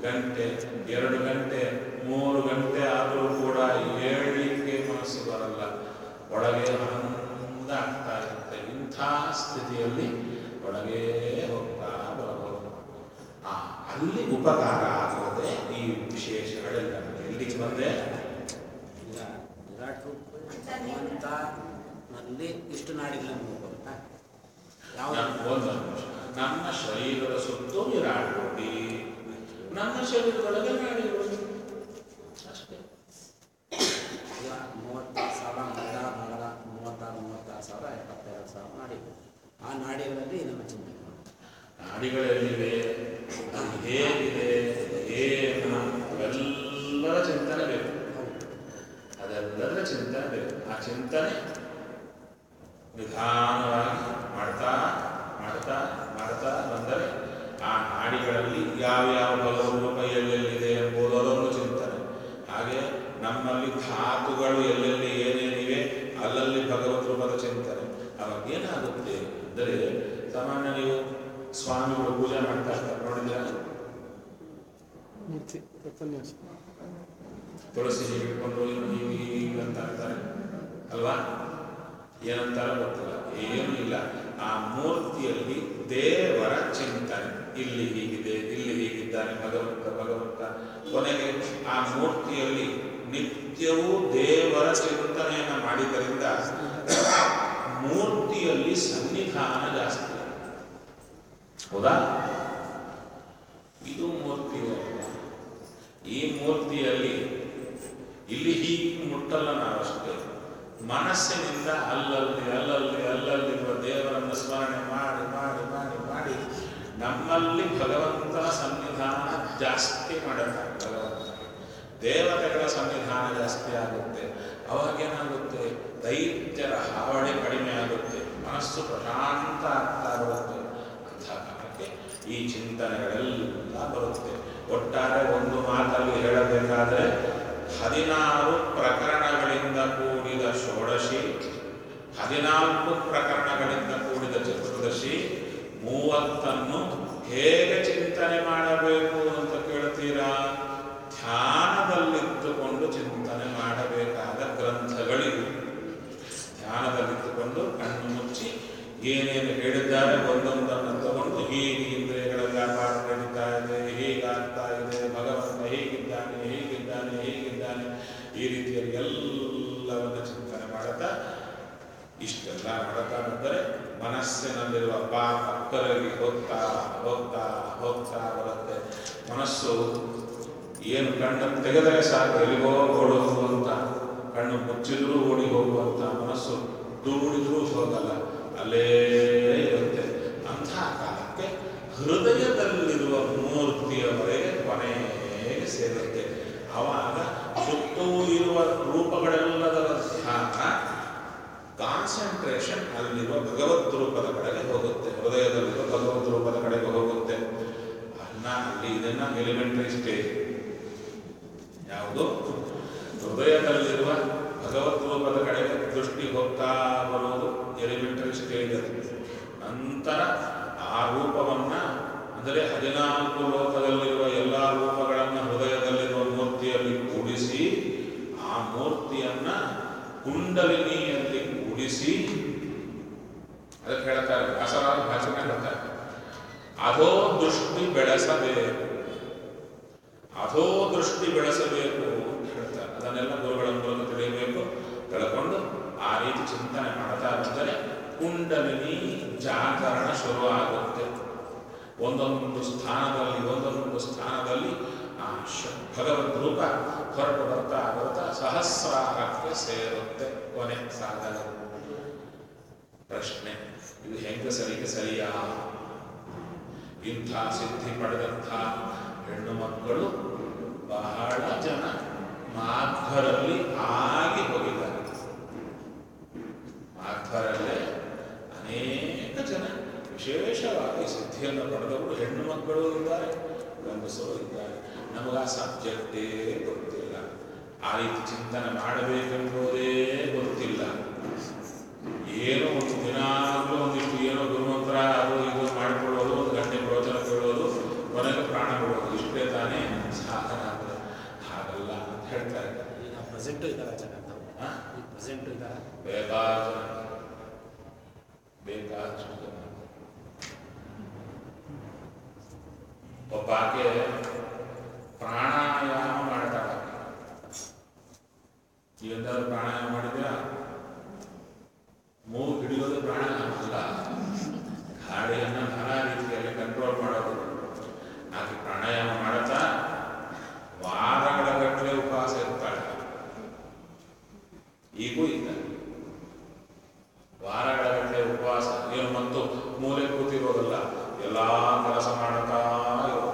Speaker 1: ಗಂಟೆ ಎರಡು ಗಂಟೆ ಮೂರು ಗಂಟೆ ಆದರೂ ಕೂಡ ಏಳಲಿಕ್ಕೆ ಮನಸ್ಸು ಬರಲ್ಲ ಒಳಗೆ ಆನಂದ ಆಗ್ತಾ ಇರುತ್ತೆ ಇಂಥ ಸ್ಥಿತಿಯಲ್ಲಿ ಒಳಗೆ ಹೋಗ್ತಾ ಬರಬಹುದು ಆ, ಅಲ್ಲಿ ಉಪಕಾರ ಆಗುತ್ತದೆ ಈ ವಿಶೇಷಗಳೆಲ್ಲ ಎಲ್ಲಿಗೆ ಬಂದೆ
Speaker 3: ಈಗ ವಿರಾಟ್ ರೂಪ ಭಗವಂತ ನಲ್ಲಿ ಇಷ್ಟು ನಾಡಿಗಳು ನಮ್ಗೆ ಬರುತ್ತಾ ಯಾವ
Speaker 1: ನಮ್ಮ ಒಂದು ಅಂಶ. ನಮ್ಮ ಶರೀರದ ಸುತ್ತು ವಿರಾಟ್ ಕೋಟಿ ನಮ್ಮ ಶರೀರದೊಳಗೆ ನಾಡಿಗಳು ಅಷ್ಟೇ
Speaker 3: ಈಗ ಮೂವತ್ತಾರು ಸಾವಿರ ಮಗಳ ಮಗಳ ಮೂವತ್ತಾರು ಮೂವತ್ತಾರು ಸಾವಿರ ಎಪ್ಪತ್ತೆರಡು ಸಾವಿರ ನಾಡಿಗಳು ಆ ನಾಡಿಗಳಲ್ಲಿ ನಮ್ಮ ಚಿಂತನೆ
Speaker 1: ನಾಡಿಗಳೆಲ್ಲಿವೆ ಅದು ಹೇಗಿದೆ ಏನು ಅವೆಲ್ಲರ ಚಿಂತನೆ ಬೇಕು ಅದೆಲ್ಲದರ ಚಿಂತನೆ ಬೇಕು ಆ ಚಿಂತನೆ ನಿಧಾನವಾಗಿ ಮಾಡ್ತಾ ಮಾಡ್ತಾ ಮಾಡ್ತಾ ಬಂದರೆ ಆ ನಾಡಿಗಳಲ್ಲಿ ಯಾವ್ಯಾವ ಭಗವದ್ರೂಪ ಎಲ್ಲೆಲ್ಲಿದೆ ಎಂಬುದು ಅದೊಂದು ಚಿಂತನೆ ಹಾಗೆ ನಮ್ಮಲ್ಲಿ ಧಾತುಗಳು ಎಲ್ಲೆಲ್ಲಿ ಏನೇನಿವೆ ಅಲ್ಲಲ್ಲಿ ಭಗವದ್ ರೂಪದ ಚಿಂತನೆ ಅವಾಗ ಏನಾಗುತ್ತೆ ಅಂದರೆ ಸಾಮಾನ್ಯ ನೀವು ಸ್ವಾಮಿಗಳು ಪೂಜೆ ಮಾಡ್ತಾ ಇರ್ತಾರೆ ನೋಡಿದ್ರೆ
Speaker 4: ಮೂರ್ತಿ ಉಪನ್ಯಾಸ
Speaker 1: ತುಳಸಿ ಹೀಗೆ ಇಟ್ಕೊಂಡು ಇನ್ನು ಹೀಗೆ ಹೀಗೆ ಅಂತ ಅಂತಾರೆ ಅಲ್ವಾ ಏನಂತಾರ ಗೊತ್ತಿಲ್ಲ ಏನೂ ಇಲ್ಲ ಆ ಮೂರ್ತಿಯಲ್ಲಿ ದೇವರ ಚಿಂತನೆ ಇಲ್ಲಿ ಹೀಗಿದೆ ಇಲ್ಲಿ ಹೀಗಿದ್ದಾನೆ ಭಗವಂತ ಭಗವಂತ ಕೊನೆಗೆ ಆ ಮೂರ್ತಿಯಲ್ಲಿ ನಿತ್ಯವೂ ದೇವರ ಚಿಂತನೆಯನ್ನು ಮಾಡಿದ್ದರಿಂದ ಮೂರ್ತಿಯಲ್ಲಿ ಸನ್ನಿಧಾನ ಜಾಸ್ತಿ ಹೌದಾ ಇದು ಮೂರ್ತಿ ಅಲ್ಲ. ಈ ಮೂರ್ತಿಯಲ್ಲಿ ಇಲ್ಲಿ ಹೀಗೆ ಮುಟ್ಟಲ್ಲ ನಾವಷ್ಟೇ ಮನಸ್ಸಿನಿಂದ ಅಲ್ಲಲ್ಲಿ ಅಲ್ಲಲ್ಲಿ ಅಲ್ಲಲ್ಲಿರುವ ದೇವರನ್ನು ಸ್ಮರಣೆ ಮಾಡಿ ಮಾಡಿ ಮಾಡಿ ಮಾಡಿ ನಮ್ಮಲ್ಲಿ ಭಗವಂತನ ಸನ್ನಿಧಾನ ಜಾಸ್ತಿ ಮಾಡುತ್ತಾರೆ ಭಗವಂತ ದೇವತೆಗಳ ಸನ್ನಿಧಾನ ಜಾಸ್ತಿ ಆಗುತ್ತೆ ಅವಾಗೇನಾಗುತ್ತೆ ದೈತ್ಯರ ಹಾವಳಿ ಕಡಿಮೆ ಆಗುತ್ತೆ ಮನಸ್ಸು ಪ್ರಶಾಂತ ಆಗ್ತಾ ಬರುತ್ತೆ ಅಂಥ ಕಾಲಕ್ಕೆ ಈ ಚಿಂತನೆಗಳೆಲ್ಲ ಬರುತ್ತೆ ಒಟ್ಟಾರೆ ಒಂದು ಮಾತಲ್ಲಿ ಹೇಳಬೇಕಾದ್ರೆ ಹದಿನಾರು ಪ್ರಕರಣಗಳಿಂದ ಕೂಡಿದ ಷೋಡಶಿ ಹದಿನಾಲ್ಕು ಪ್ರಕರಣಗಳಿಂದ ಕೂಡಿದ ಚತುರ್ದಶಿ ಮೂವತ್ತನ್ನು ಹೇಗೆ ಚಿಂತನೆ ಮಾಡಬೇಕು ಅಂತ ಕೇಳ್ತೀರಾ ಧ್ಯಾನದಲ್ಲಿದ್ದುಕೊಂಡು ಚಿಂತನೆ ಮಾಡಬೇಕಾದ ಗ್ರಂಥಗಳಿವೆ ಧ್ಯಾನದಲ್ಲಿದ್ದುಕೊಂಡು ಕಣ್ಣು ಮುಚ್ಚಿ ಏನೇನು ಹೇಳಿದ್ದಾರೆ ಒಂದೊಂದನ್ನು ತಗೊಂಡು ಹೀಗೆ ಇಂದ್ರಿಯಗಳ ವ್ಯಾಪಾರ ನಡೀತಾ ಇದೆ ಹೀಗಾಗ್ತಾ ಇದೆ ಭಗವಂತ ಹೀಗಿದ್ದಾನೆ ಹೀಗಿದ್ದಾನೆ ಹೀಗಿದ್ದಾನೆ ಈ ರೀತಿಯಲ್ಲಿ ಎಲ್ಲವನ್ನ ಚಿಂತನೆ ಮಾಡುತ್ತಾ ಇಷ್ಟೆಲ್ಲ ಮಾಡುತ್ತಾ ಬಂದರೆ ಮನಸ್ಸಿನಲ್ಲಿರುವ ಪಾಪ ಕರಗಿ ಹೋಗ್ತಾ ಹೋಗ್ತಾ ಹೋಗ್ತಾ ಬರುತ್ತೆ ಮನಸ್ಸು ಏನು ಕಣ್ಣನ್ನು ತೆಗೆದರೆ ಸಾಕು ಎಲ್ಲಿಗೋ ಓಡೋದು ಅಂತ ಕಣ್ಣು ಮುಚ್ಚಿದ್ರೂ ಓಡಿ ಹೋಗುವಂತ ಮನಸ್ಸು ದೂಡಿದ್ರೂ ಹೋಗಲ್ಲ ಅಲ್ಲೇ ಇರುತ್ತೆ ಅಂಥ ಕಾಲಕ್ಕೆ ಹೃದಯದಲ್ಲಿರುವ ಮೂರ್ತಿಯವರೆಗೆ ಕೊನೆಗೆ ಸೇರುತ್ತೆ ಆವಾಗ ಸುತ್ತೂ ಇರುವ ರೂಪಗಳೆಲ್ಲದರ ಧ್ಯಾನ ಕಾನ್ಸಂಟ್ರೇಷನ್ ಅಲ್ಲಿರುವ ಭಗವದ್ ರೂಪದ ಕಡೆಗೆ ಹೋಗುತ್ತೆ ಹೃದಯದಲ್ಲಿರುವ ಭಗವದ್ ರೂಪದ ಕಡೆಗೆ ಹೋಗುತ್ತೆ ಅನ್ನ ಅಲ್ಲಿ ಇದನ್ನ ಎಲಿಮೆಂಟರಿ ಸ್ಟೇಜ್ ಯಾವುದು ಹೃದಯದಲ್ಲಿರುವ ಭಗವದ್ ರೂಪದ ಕಡೆಗೆ ದೃಷ್ಟಿ ಹೋಗ್ತಾ ಬರುವುದು ಎಲಿಮೆಂಟರಿ ಸ್ಟೇಜ್ ಅದು ನಂತರ ಆ ರೂಪವನ್ನ ಅಂದರೆ ಹದಿನಾಲ್ಕು ಲೋಕದಲ್ಲಿರುವ ಎಲ್ಲ ರೂಪಗಳನ್ನು ಹೃದಯದಲ್ಲಿರುವ ಮೂರ್ತಿಯಲ್ಲಿ ಕೂಡಿಸಿ ಆ ಮೂರ್ತಿಯನ್ನ ಕುಂಡಲಿನಿಯಲ್ಲಿ ಕೂಡಿಸಿ ಅದಕ್ಕೆ ಹೇಳ್ತಾರೆ ವ್ಯಾಸರಾದ ಭಾಷಣ ಹೇಳ್ತಾರೆ ಅಧೋ ದೃಷ್ಟಿ ಬೆಳೆಸಬೇಕು ಅಧೋ ದೃಷ್ಟಿ ಬೆಳೆಸಬೇಕು ಅಂತ ಹೇಳ್ತಾರೆ ಅದನ್ನೆಲ್ಲ ಗುರುಗಳ ಮೂಲಕ ತಿಳಿಯಬೇಕು ತಿಳ್ಕೊಂಡು ಆ ರೀತಿ ಚಿಂತನೆ ಮಾಡ್ತಾ ಬಂದರೆ ಕುಂಡಲಿನಿ ಜಾಗರಣ ಶುರು ಆಗುತ್ತೆ ಒಂದೊಂದು ಸ್ಥಾನದಲ್ಲಿ ಒಂದೊಂದು ಸ್ಥಾನದಲ್ಲಿ ಆ ಶ- ಭಗವದ್ ರೂಪ ಹೊರಟು ಬರ್ತಾ ಬರ್ತಾ ಸಹಸ್ರಾರಕ್ಕೆ ಸೇರುತ್ತೆ ಕೊನೆ ಸಾಧನ ಪ್ರಶ್ನೆ ಇದು ಹೆಂಗ ಸರಿಗೆ ಸರಿಯಾ ಇಂಥ ಸಿದ್ಧಿ ಪಡೆದಂಥ ಹೆಣ್ಣು ಮಕ್ಕಳು ಬಹಳ ಜನ ಮಾಧ್ವರಲ್ಲಿ ಆಗಿ ಹೋಗಿದ್ದಾರೆ ಮಾಧ್ವರಲ್ಲೇ ಅನೇಕ ಜನ ವಿಶೇಷವಾಗಿ ಸಿದ್ಧಿಯನ್ನು ಪಡೆದವರು ಹೆಣ್ಣು ಮಕ್ಕಳು ಇದ್ದಾರೆ ಗಂಡಸರು ಇದ್ದಾರೆ ನಮಗೆ ಆ ಸಬ್ಜೆಕ್ಟೇ ಗೊತ್ತಿಲ್ಲ ಆ ರೀತಿ ಚಿಂತನೆ ಮಾಡಬೇಕೆಂಬುದೇ ಗೊತ್ತಿಲ್ಲ ಏನೋ ಒಂದು ದಿನಾಗಲೂ ಒಂದಿಷ್ಟು ಏನೋ ಗುರುಮಂತ್ರ ಅದು ಇದು ಮಾಡಿಕೊಳ್ಳೋದು ಒಂದು ಗಂಟೆ ಪ್ರವಚನ ಕೇಳೋದು ಕೊನೆಗೆ ಪ್ರಾಣ ಬಿಡೋದು ಇಷ್ಟೇ ತಾನೇ ಸಾಧನ ಅಂದ್ರೆ ಹಾಗಲ್ಲ ಅಂತ ಹೇಳ್ತಾರೆ
Speaker 3: ಈಗ ಪ್ರೆಸೆಂಟು ಇದ್ದಾರೆ ಜಗತ್ತು
Speaker 1: ಹಾ?
Speaker 3: ಈಗ ಪ್ರೆಸೆಂಟು ಇದ್ದಾರೆ
Speaker 1: ಬೇಕಾದ ಜನ ಬೇಕಾದಷ್ಟು ಜನ ಒಬ್ಬ ಆಕೆ ಪ್ರಾಣಾಯಾಮ ಮಾಡ್ತಾಳೆ ನೀವೆಂದಾದ್ರೂ ಪ್ರಾಣಾಯಾಮ ಮಾಡಿದ್ಯಾ ಮೂಗು ಹಿಡಿಯೋದು ಪ್ರಾಣಾಯಾಮ ಅಲ್ಲ ಗಾಳಿಯನ್ನು ನಾನಾ ರೀತಿಯಲ್ಲಿ ಕಂಟ್ರೋಲ್ ಮಾಡೋದು ಆಕೆ ಪ್ರಾಣಾಯಾಮ ಮಾಡುತ್ತಾ ವಾರಗಳ ಗಟ್ಟಲೆ ಉಪವಾಸ ಇರ್ತಾಳೆ ಈಗೂ ಇಲ್ಲ ವಾರಗಳ ಗಟ್ಟಲೆ ಉಪವಾಸ ಏನು ಮತ್ತು ಮೂಲೆ ಕೂತಿರೋದಲ್ಲ ಎಲ್ಲ ಕೆಲಸ ಮಾಡುತ್ತಾ ಇರೋದು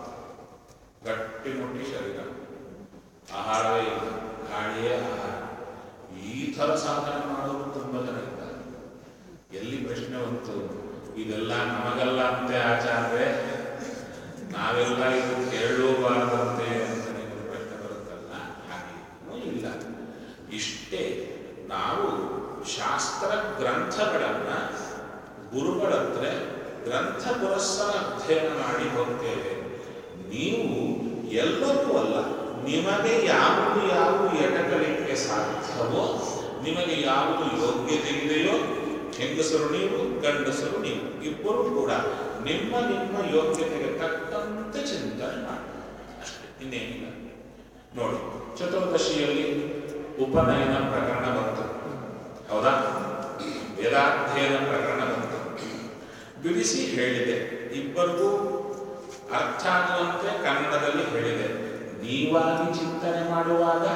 Speaker 1: ಗಟ್ಟಿ ಮುಟ್ಟಿ ಶರೀರ ಆಹಾರವೇ ಇಲ್ಲ ಗಾಳಿಯೇ ಆಹಾರ ಈ ಥರ ಸಾಧನೆ ಮಾಡೋರು ತುಂಬ ಜನ ಇದ್ದಾರೆ ಎಲ್ಲಿ ಪ್ರಶ್ನೆ ಬಂತು ಇದೆಲ್ಲ ನಮಗಲ್ಲ ಅಂತೆ ಆಚಾರ್ಯ ನಾವೆಲ್ಲ ಇದು ಕೇಳೂಬಾರದಂತೆ ಅಂತ ನಿಮಗೆ ಪ್ರಶ್ನೆ ಬರುತ್ತಲ್ಲ ಹಾಗೆ ಇಲ್ಲ ಇಷ್ಟೇ ನಾವು ಶಾಸ್ತ್ರ ಗ್ರಂಥಗಳನ್ನ ಗುರುಗಳ ಹತ್ರ ಗ್ರಂಥ ಪುರಸ್ಸರ ಅಧ್ಯಯನ ಮಾಡಿ ಹೋಗ್ತೇವೆ ನೀವು ಎಲ್ಲರೂ ಅಲ್ಲ ನಿಮಗೆ ಯಾವುದು ಯಾವುದು ಎಟಕಲಿಕ್ಕೆ ಸಾಧ್ಯವೋ ನಿಮಗೆ ಯಾವುದು ಯೋಗ್ಯತೆ ಇದೆಯೋ ಹೆಂಗಸರು ನೀವು ಗಂಡಸರು ನೀವು ಇಬ್ಬರು ಕೂಡ ನಿಮ್ಮ ನಿಮ್ಮ ಯೋಗ್ಯತೆಗೆ ತಕ್ಕಂತೆ ಚಿಂತನೆ ಮಾಡಿ ಅಷ್ಟೇ ಇನ್ನೇನಿಲ್ಲ ನೋಡಿ ಚತುರ್ದಶಿಯಲ್ಲಿ ಉಪನಯನ ಪ್ರಕರಣ ಬಂತು ಹೌದಾ ವೇದಾಧ್ಯಯನ ಪ್ರಕರಣ ಬಂತು ಬಿಡಿಸಿ ಹೇಳಿದೆ ಇಬ್ಬರಿಗೂ ಅರ್ಥ ಆಗುವಂತೆ ಕನ್ನಡದಲ್ಲಿ ಹೇಳಿದೆ ನೀವಾಗಿ ಚಿಂತನೆ ಮಾಡುವಾಗ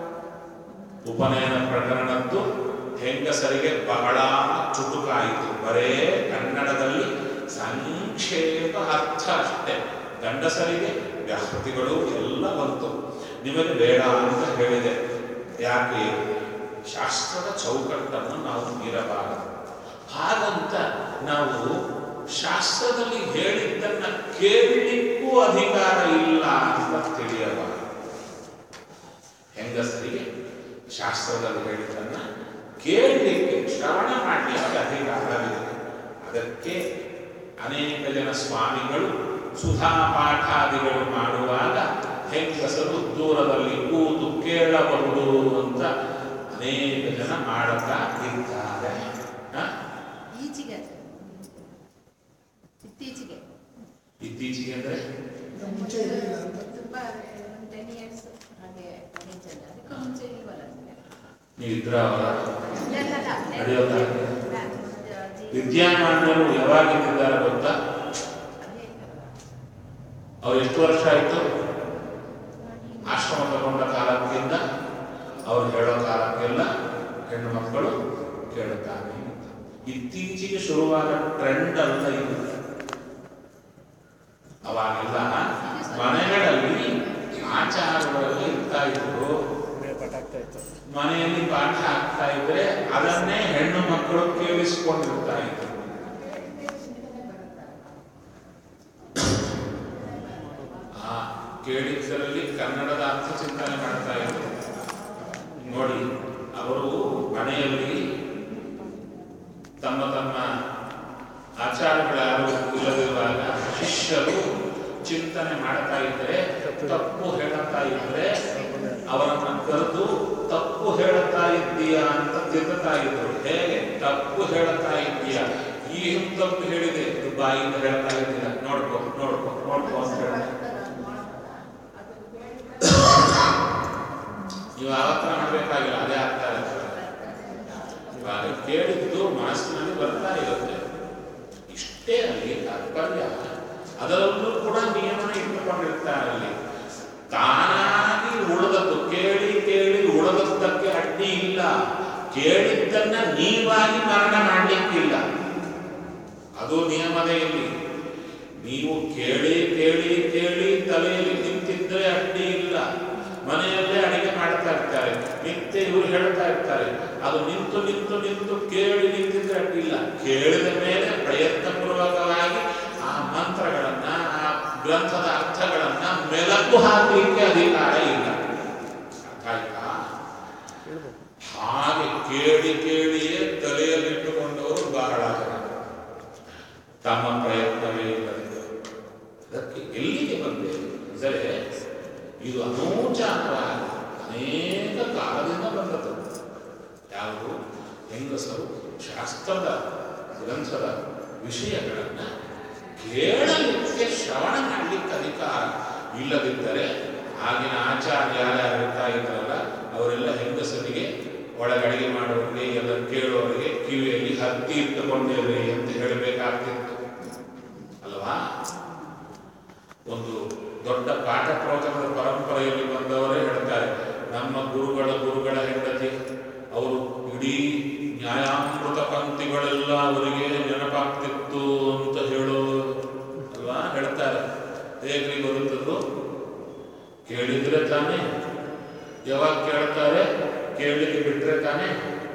Speaker 1: ಉಪನಯನ ಪ್ರಕರಣದ್ದು ಹೆಂಗಸರಿಗೆ ಬಹಳ ಚುಟುಕಾಯಿತು ಬರೇ ಕನ್ನಡದಲ್ಲಿ ಸಂಕ್ಷೇಪ ಅರ್ಥ ಅಷ್ಟೇ ಗಂಡಸರಿಗೆ ವ್ಯಾಹೃತಿಗಳು ಎಲ್ಲ ಬಂತು ನಿಮಗೆ ಬೇಡ ಅಂತ ಹೇಳಿದೆ ಯಾಕೆ ಶಾಸ್ತ್ರದ ಚೌಕಟ್ಟನ್ನು ನಾವು ಮೀರಬಾರದು ಹಾಗಂತ ನಾವು ಶಾಸ್ತ್ರದಲ್ಲಿ ಹೇಳಿದ್ದನ್ನ ಕೇಳಲಿಕ್ಕೂ ಅಧಿಕಾರ ಇಲ್ಲ ಅಂತ ತಿಳಿಯಬಾರದು ಹೆಂಗಸರಿಗೆ ಶಾಸ್ತ್ರದಲ್ಲಿ ಹೇಳಿದ್ದನ್ನ ಕೇಳಲಿಕ್ಕೆ ಶ್ರವಣ ಮಾಡಲಿಕ್ಕೆ ಅಧಿಕಾರವಿದೆ ಅದಕ್ಕೆ ಅನೇಕ ಜನ ಸ್ವಾಮಿಗಳು ಸುಧಾ ಪಾಠಾದಿಗಳು ಮಾಡುವಾಗ ಹೆಂಗಸರು ದೂರದಲ್ಲಿ ಕೂತು ಕೇಳಬಹುದು ಅಂತ ಅನೇಕ ಜನ ಮಾಡುತ್ತಾ ಇದ್ದಾರೆ ಹ?
Speaker 2: ಈಚೆಗೆ ಇತ್ತೀಚೆಗೆ
Speaker 1: ಇತ್ತೀಚೆಗೆ ಅಂದ್ರೆ
Speaker 2: ತುಂಬಾ ಟೆನ್ ಇಯರ್ಸ್ ಹಾಗೆ ನಡೀತದೆ ಅದಕ್ಕೆ ಮುಂಚೆ ಇಲ್ವಲ್ಲ
Speaker 1: ನೀವಿದ್ರ
Speaker 2: ಇಲ್ಲ,
Speaker 1: ನಡೆಯೋದಾ?
Speaker 2: ಇಲ್ಲ. ಜೀವ-
Speaker 1: ವಿದ್ಯಾಮಾನ್ಯರು ಯಾವಾಗಿದ್ದಾರೆ ಗೊತ್ತಾ
Speaker 2: ಅದೇ
Speaker 1: ಅವ್ರು ಎಷ್ಟು ವರ್ಷ ಆಯ್ತು ಆಶ್ರಮ ತಗೊಂಡ ಕಾಲಕ್ಕಿಂತ ಅವ್ರು ಹೇಳೋ ಕಾಲಕ್ಕೆಲ್ಲ ಹೆಣ್ಣು ಮಕ್ಕಳು ಕೇಳುತ್ತಾರೆ ಇತ್ತೀಚೆಗೆ ಶುರುವಾದ ಟ್ರೆಂಡ್ ಅಲ್ಲ ಇದು ಅವಾಗೆಲ್ಲ ಮನೆಗಳಲ್ಲಿ ಆಚಾರಗಳಲ್ಲಿ ಇರ್ತಾ ಇದ್ರು
Speaker 4: ಮೇಲ್ಪಟ್ಟ ಆಗ್ತಾ ಇತ್ತು
Speaker 1: ಮನೆಯಲ್ಲಿ ಪಾಠ ಆಗ್ತಾ ಇದ್ರೆ ಅದನ್ನೇ ಹೆಣ್ಣು ಮಕ್ಕಳು ಕೇಳಿಸಿಕೊಂಡಿರ್ತಾ ಇದ್ರು ಆ ಕೇಳಿದ್ದರಲ್ಲಿ ಕನ್ನಡದ ಅರ್ಥ ಚಿಂತನೆ ಮಾಡ್ತಾ ಇದ್ರು ನೋಡಿ ಅವರು ಮನೆಯಲ್ಲಿ ತಮ್ಮ ತಮ್ಮ ಆಚಾರಗಳ್ಯಾರು ಇಲ್ಲದಿರುವಾಗ ಶಿಷ್ಯರು ಚಿಂತನೆ ಮಾಡ್ತಾ ಇದ್ರೆ ತಪ್ಪು ಹೇಳುತ್ತಾ ಇದ್ರೆ ಅವರನ್ನ ಕರೆದು ತಪ್ಪು ಹೇಳುತ್ತಾ ಇದ್ದೀಯಾ ಅಂತ ತಿರುಗುತ್ತಾ ಇದ್ರು ಹೇಗೆ ತಪ್ಪು ಹೇಳುತ್ತಾ ಇದ್ದೀಯಾ ಈ ತಪ್ಪು ಹೇಳಿದೆ ಇದು ಬಾಯಿಂದ ಹೇಳ್ತಾ ಇದ್ದೀರಾ ನೋಡ್ಕೊ ನೋಡ್ಕೊ ನೋಡ್ಕೊ ಅಂತ ಹೇಳ್ತಾರೆ ನೀವು ಆವತ್ತನ ಮಾಡಬೇಕಾಗಿಲ್ಲ ಅದೇ ಆಗ್ತಾ ಇರ್ತದೆ ಇವಾಗ ಕೇಳಿದ್ದು ಮನಸ್ಸಿನಲ್ಲಿ ಬರ್ತಾ ಇರುತ್ತೆ ಇಷ್ಟೇ ಅಲ್ಲಿ ತಾತ್ಪರ್ಯ ಅದರಲ್ಲೂ ಕೂಡ ನಿಯಮನ ಇಟ್ಟುಕೊಂಡಿರ್ತಾರೆ ಅಲ್ಲಿ ತಾನಾಗಿ ಉಳಿದದ್ದು ಕೇಳಿ ಕೇಳಿ ಉಳಿದದ್ದಕ್ಕೆ ಅಡ್ಡಿ ಇಲ್ಲ ಕೇಳಿದ್ದನ್ನ ನೀವಾಗಿ ಮರಣ ಮಾಡಲಿಕ್ಕಿಲ್ಲ ಅದು ನಿಯಮದೇ ಇಲ್ಲಿ ನೀವು ಕೇಳಿ ಕೇಳಿ ಕೇಳಿ ತಲೆಯಲ್ಲಿ ನಿಂತಿದ್ರೆ ಅಡ್ಡಿ ಇಲ್ಲ ಮನೆಯಲ್ಲೇ ಅಡಿಗೆ ಮಾಡ್ತಾ ಇರ್ತಾರೆ ನಿತ್ಯ ಇವರು ಹೇಳ್ತಾ ಇರ್ತಾರೆ ಅದು ನಿಂತು ನಿಂತು ನಿಂತು ಕೇಳಿ ನಿಂತಿದ್ರೆ ಅಡ್ಡಿ ಇಲ್ಲ ಕೇಳಿದ ಮೇಲೆ ಪ್ರಯತ್ನಪೂರ್ವಕವಾಗಿ ಆ ಮಂತ್ರಗಳನ್ನ ಆ ಗ್ರಂಥದ ಅರ್ಥಗಳನ್ನ ಮೆಲಕು ಹಾಕಲಿಕ್ಕೆ ಅಧಿಕಾರ ಇಲ್ಲ ಅರ್ಥ ಆಯ್ತಾ
Speaker 4: ಹೇಳ್ಬೋದು
Speaker 1: ಹಾಗೆ ಕೇಳಿ ಕೇಳಿಯೇ ತಲೆಯಲ್ಲಿಟ್ಟುಕೊಂಡವರು ಬಹಳ ಜನ ತಮ್ಮ ಪ್ರಯತ್ನವೇ ಇಲ್ಲದೆ ಅದಕ್ಕೆ ಎಲ್ಲಿಗೆ ಬಂದೆ ಅಂದರೆ ಇದು ಅನೂಚಾರ ಅನೇಕ ಕಾಲದಿಂದ ಬಂದದ್ದು ಯಾವುದು ಹೆಂಗಸರು ಶಾಸ್ತ್ರದ ಗ್ರಂಥದ ವಿಷಯಗಳನ್ನು ಕೇಳಲಿಕ್ಕೆ ಶ್ರವಣ ಮಾಡಲಿಕ್ಕೆ ಅಧಿಕಾರ ಇಲ್ಲದಿದ್ದರೆ ಆಗಿನ ಆಚಾರ್ಯ ಯಾರ್ಯಾರು ಇರ್ತಾ ಇದ್ರಲ್ಲ ಅವರೆಲ್ಲ ಹೆಂಗಸರಿಗೆ ಒಳಗಡಿಗೆ ಮಾಡೋರಿಗೆ ಎಲ್ಲ ಕೇಳೋರಿಗೆ ಕಿವಿಯಲ್ಲಿ ಹತ್ತಿ ಇಟ್ಟುಕೊಂಡಿರ್ರಿ ಅಂತ ಹೇಳಬೇಕಾಗ್ತಿತ್ತು ಅಲ್ವಾ ಒಂದು ದೊಡ್ಡ ಪಾಠ ಪ್ರವಚನದ ಪರಂಪರೆಯಲ್ಲಿ ಬಂದವರೇ ಹೇಳ್ತಾರೆ ನಮ್ಮ ಗುರುಗಳ ಗುರುಗಳ ಹೆಂಡತಿ ಅವರು ಇಡೀ ನ್ಯಾಯಾಮೃತ ಪಂಕ್ತಿಗಳೆಲ್ಲ ಅವರಿಗೆ ನೆನಪಾಗ್ತಿತ್ತು ಅಂತ ಹೇಳೋ ಅಲ್ವಾ ಹೇಳ್ತಾರೆ ಹೇಗ್ರಿ ಬರುತ್ತದ್ದು ಕೇಳಿದ್ರೆ ತಾನೇ ಯಾವಾಗ ಕೇಳ್ತಾರೆ ಕೇಳಲಿಕ್ಕೆ ಬಿಟ್ರೆ ತಾನೇ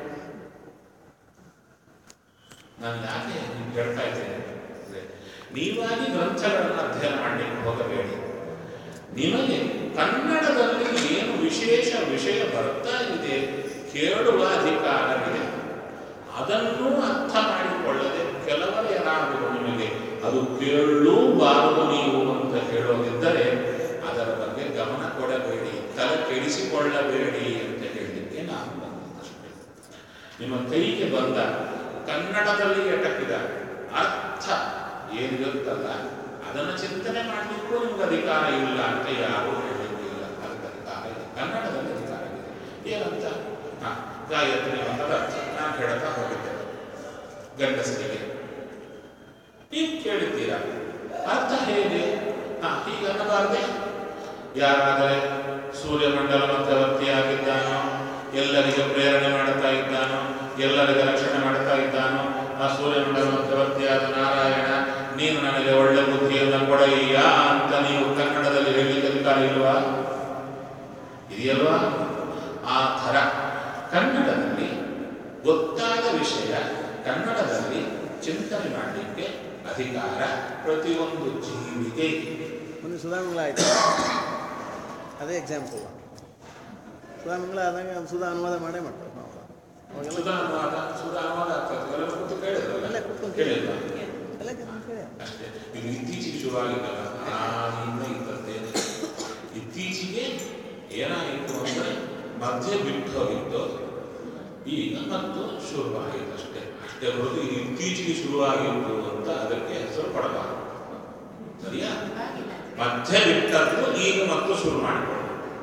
Speaker 1: ನಾನು ಯಾಕೆ ನಿಮ್ಗೆ ಹೇಳ್ತಾ ಇದ್ದೇನೆ ಅಂದ್ರೆ, ನೀವಾಗಿ ಗ್ರಂಥಗಳನ್ನು ಅಧ್ಯಯನ ಮಾಡಲಿಕ್ಕೆ ಹೋಗಬೇಡಿ ನಿಮಗೆ ಕನ್ನಡದಲ್ಲಿ ಏನು ವಿಶೇಷ ವಿಷಯ ಬರ್ತಾ ಇದೆ ಕೇಳುವ ಅಧಿಕಾರವಿದೆ ಅದನ್ನು ಅರ್ಥ ಮಾಡಿಕೊಳ್ಳದೆ ಕೆಲವರು ಏನಾದರೂ ನಿಮಗೆ ಅದು ಕೇಳಲೂಬಾರದು ನೀವು ಅಂತ ಹೇಳೋದಿದ್ದರೆ ಅದರ ಬಗ್ಗೆ ಗಮನ ಕೊಡಬೇಡಿ ತಲೆ ಕೆಡಿಸಿಕೊಳ್ಳಬೇಡಿ ಅಂತ ಹೇಳಲಿಕ್ಕೆ ನಾನು ಬಂದಷ್ಟೇ ನಿಮ್ಮ ಕೈಗೆ ಬಂದ ಕನ್ನಡದಲ್ಲಿ ಎಟಕಿದ ಅರ್ಥ ಏನಿರುತ್ತಲ್ಲ ಅದನ್ನು ಚಿಂತನೆ ಮಾಡಲಿಕ್ಕೂ ನಿಮ್ಗೆ ಅಧಿಕಾರ ಇಲ್ಲ ಅಂತ ಯಾರೂ ಹೇಳಲಿಕ್ಕಿಲ್ಲ ಅದಕ್ಕೆ ಅಧಿಕಾರ ಇದೆ ಕನ್ನಡದಲ್ಲಿ ಅಧಿಕಾರ ಇದೆ ಏನಂತ ಹಾ ಗಾಯತ್ರಿ ಮಂತ್ರದ ಅರ್ಥ ನಾನು ಹೇಳ್ತಾ ಹೋಗಿದ್ದೆ ಗಂಡಸರಿಗೆ ನೀವು ಕೇಳಿದ್ದೀರಾ ಅರ್ಥ ಹೇಗೆ ಹಾ ಹೀಗೆ ಅನ್ನಬಾರ್ದೆ ಯಾರಾದರೆ ಸೂರ್ಯಮಂಡಲ ಮಧ್ಯವರ್ತಿಯಾಗಿದ್ದಾನೋ ಎಲ್ಲರಿಗೆ ಪ್ರೇರಣೆ ಮಾಡುತ್ತಾ ಇದ್ದಾನೋ ಎಲ್ಲರಿಗೆ ರಕ್ಷಣೆ ಮಾಡುತ್ತಾ ಇದ್ದಾನೋ ಆ ಸೂರ್ಯಮಂಡಲ ಮಧ್ಯವರ್ತಿಯಾದ ನಾರಾಯಣ ನೀನು ನನಗೆ ಒಳ್ಳೆ ಬುದ್ಧಿಯನ್ನು ಕೊಡಯ್ಯ ಅಂತ ನೀವು ಕನ್ನಡದಲ್ಲಿ ಹೇಳಲಿಕ್ಕೆ ಅಧಿಕಾರ ಇಲ್ವಾ ಇದೆಯಲ್ವಾ ಆ ಥರ ಕನ್ನಡದಲ್ಲಿ ಗೊತ್ತಾದ ವಿಷಯ ಕನ್ನಡದಲ್ಲಿ ಚಿಂತನೆ ಮಾಡಲಿಕ್ಕೆ ಅಧಿಕಾರ ಪ್ರತಿಯೊಂದು ಜೀವಿಗೆ ಇದೆ.
Speaker 4: ಮೊನ್ನೆ ಸುಧಾಮಂಗಲ ಆಯಿತು ಅದೇ ಎಕ್ಸಾಂಪಲ್ ಸುಧಾಮಂಗಲ ಆದಾಗ ಸುಧಾ ಅನುವಾದ ಮಾಡೇ ಮಾಡ್ತಾರೆ ನಾವು ಅವಾಗೆಲ್ಲ
Speaker 1: ಸುಧಾ ಅನುವಾದ ಸುಧಾ ಅನುವಾದ ಆಗ್ತದೆ ಎಲ್ಲರೂ ಕೂತು ಕೇಳಿದ್ರಲ್ಲ
Speaker 4: ಅಲ್ಲೇ ಕೂತ್ಕೊಂಡು
Speaker 1: ಕೇಳಿಲ್ವಾ
Speaker 4: ಎಲ್ಲ ಕೇಳಿ
Speaker 1: ಅಷ್ಟೇ ಇದು ಇತ್ತೀಚೆಗೆ ಶುರುವಾಗಿದ್ದಲ್ಲ ಆಗಿಂದ ಇದ್ದದ್ದೇ ಇತ್ತೀಚೆಗೆ ಏನಾಯಿತು ಅಂದರೆ ಮಧ್ಯೆ ಬಿಟ್ಟು ಹೋಗಿತ್ತು ಈಗ ಮತ್ತು ಶುರುವಾಯಿತು ಅಷ್ಟೇ ಅಷ್ಟೇ ಹೊರತು ಇದು ಇತ್ತೀಚೆಗೆ ಶುರುವಾಗಿತ್ತು ಅಂತ ಅದಕ್ಕೆ ಹೆಸರು ಪಡಬಾರದು ಸರಿಯಾ
Speaker 2: ಆಗಿಲ್ಲ
Speaker 1: ಮಧ್ಯೆ ಬಿಟ್ಟದ್ದು ಈಗ ಮತ್ತು ಶುರು ಮಾಡಿಕೊಳ್ಳಿ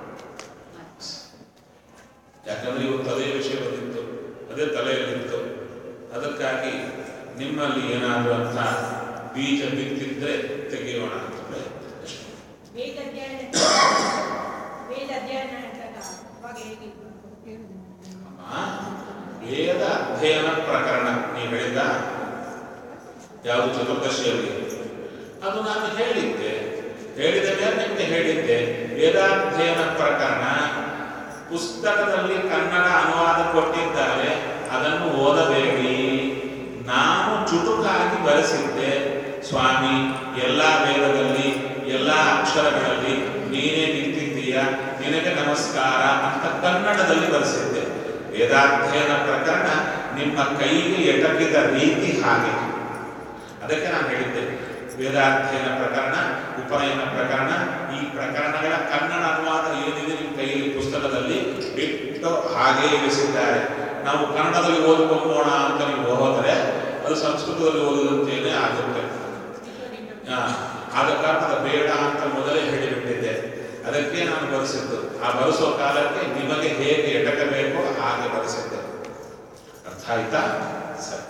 Speaker 1: ಯಾಕಂದ್ರೆ ಇವತ್ತು ಅದೇ ವಿಷಯ ಬಂದಿತ್ತು ಅದೇ ತಲೆಯಲ್ಲಿತ್ತು ಅದಕ್ಕಾಗಿ ನಿಮ್ಮಲ್ಲಿ ಏನಾದರೂ ಅಂತ ಬೀಜ ಬಿತ್ತಿದ್ರೆ ತೆಗೆಯೋಣ ಅಂತ ಪ್ರಯತ್ನ ಅಷ್ಟೇ.
Speaker 6: ವೇದ ಅಧ್ಯಯನ ವೇದ ಅಧ್ಯಯನ ಹೇಳಿದಾಗ ಅವಾಗ ಹೇಗಿತ್ತು
Speaker 1: ಅಮ್ಮ, ವೇದ ಅಧ್ಯಯನ ಪ್ರಕರಣ ನೀವು ಹೇಳಿದ ಯಾವುದು ಚತುರ್ದಶಿಯಲ್ಲಿ ಅದು ನಾನು ಹೇಳಿದ್ದೆ ಹೇಳಿದ ಮೇಲೆ ನಿಮಗೆ ಹೇಳಿದ್ದೆ ವೇದಾಧ್ಯಯನ ಪ್ರಕರಣ ಪುಸ್ತಕದಲ್ಲಿ ಕನ್ನಡ ಅನುವಾದ ಕೊಟ್ಟಿದ್ದಾರೆ ಅದನ್ನು ಓದಬೇಡಿ ನಾನು ಚುಟುಕಾಗಿ ಬರೆಸಿದ್ದೆ ಸ್ವಾಮಿ ಎಲ್ಲ ವೇದದಲ್ಲಿ ಎಲ್ಲ ಅಕ್ಷರಗಳಲ್ಲಿ ನೀನೇ ನಿಂತಿದ್ದೀಯ ನಿನಗೆ ನಮಸ್ಕಾರ ಅಂತ ಕನ್ನಡದಲ್ಲಿ ಬರೆಸಿದ್ದೆ ವೇದಾಧ್ಯಯನ ಪ್ರಕರಣ ನಿಮ್ಮ ಕೈಗೆ ಎಟಕಿದ ರೀತಿ ಹಾಗೆ ಅದಕ್ಕೆ ನಾನು ಹೇಳಿದ್ದೆ ವೇದಾಧ್ಯಯನ ಪ್ರಕರಣ ಉಪನಯನ ಪ್ರಕರಣ ಈ ಪ್ರಕರಣಗಳ ಕನ್ನಡ ಅನುವಾದ ಏನಿದೆ ನಿಮ್ಮ ಕೈಯಲ್ಲಿ ಪುಸ್ತಕದಲ್ಲಿ ಬಿಟ್ಟು ಹಾಗೇ ಇರಿಸಿದ್ದಾರೆ ನಾವು ಕನ್ನಡದಲ್ಲಿ ಓದ್ಕೊಂಬೋಣ ಅಂತ ನೀವು ಹೋದರೆ ಅದು ಸಂಸ್ಕೃತದಲ್ಲಿ ಓದುವಂತೇನೆ ಆಗುತ್ತೆ ಆ, ಆದ ಕಾರಣ ಅದು ಬೇಡ ಅಂತ ಮೊದಲೇ ಹೇಳಿಬಿಟ್ಟಿದ್ದೆ ಅದಕ್ಕೆ ನಾನು ಬರೆಸಿದ್ದು ಆ ಬರೆಸೋ ಕಾಲಕ್ಕೆ ನಿಮಗೆ ಹೇಗೆ ಎಟಕಬೇಕೋ ಹಾಗೆ ಬರೆಸಿದ್ದೆ ಅರ್ಥ ಆಯ್ತಾ ಸರಿ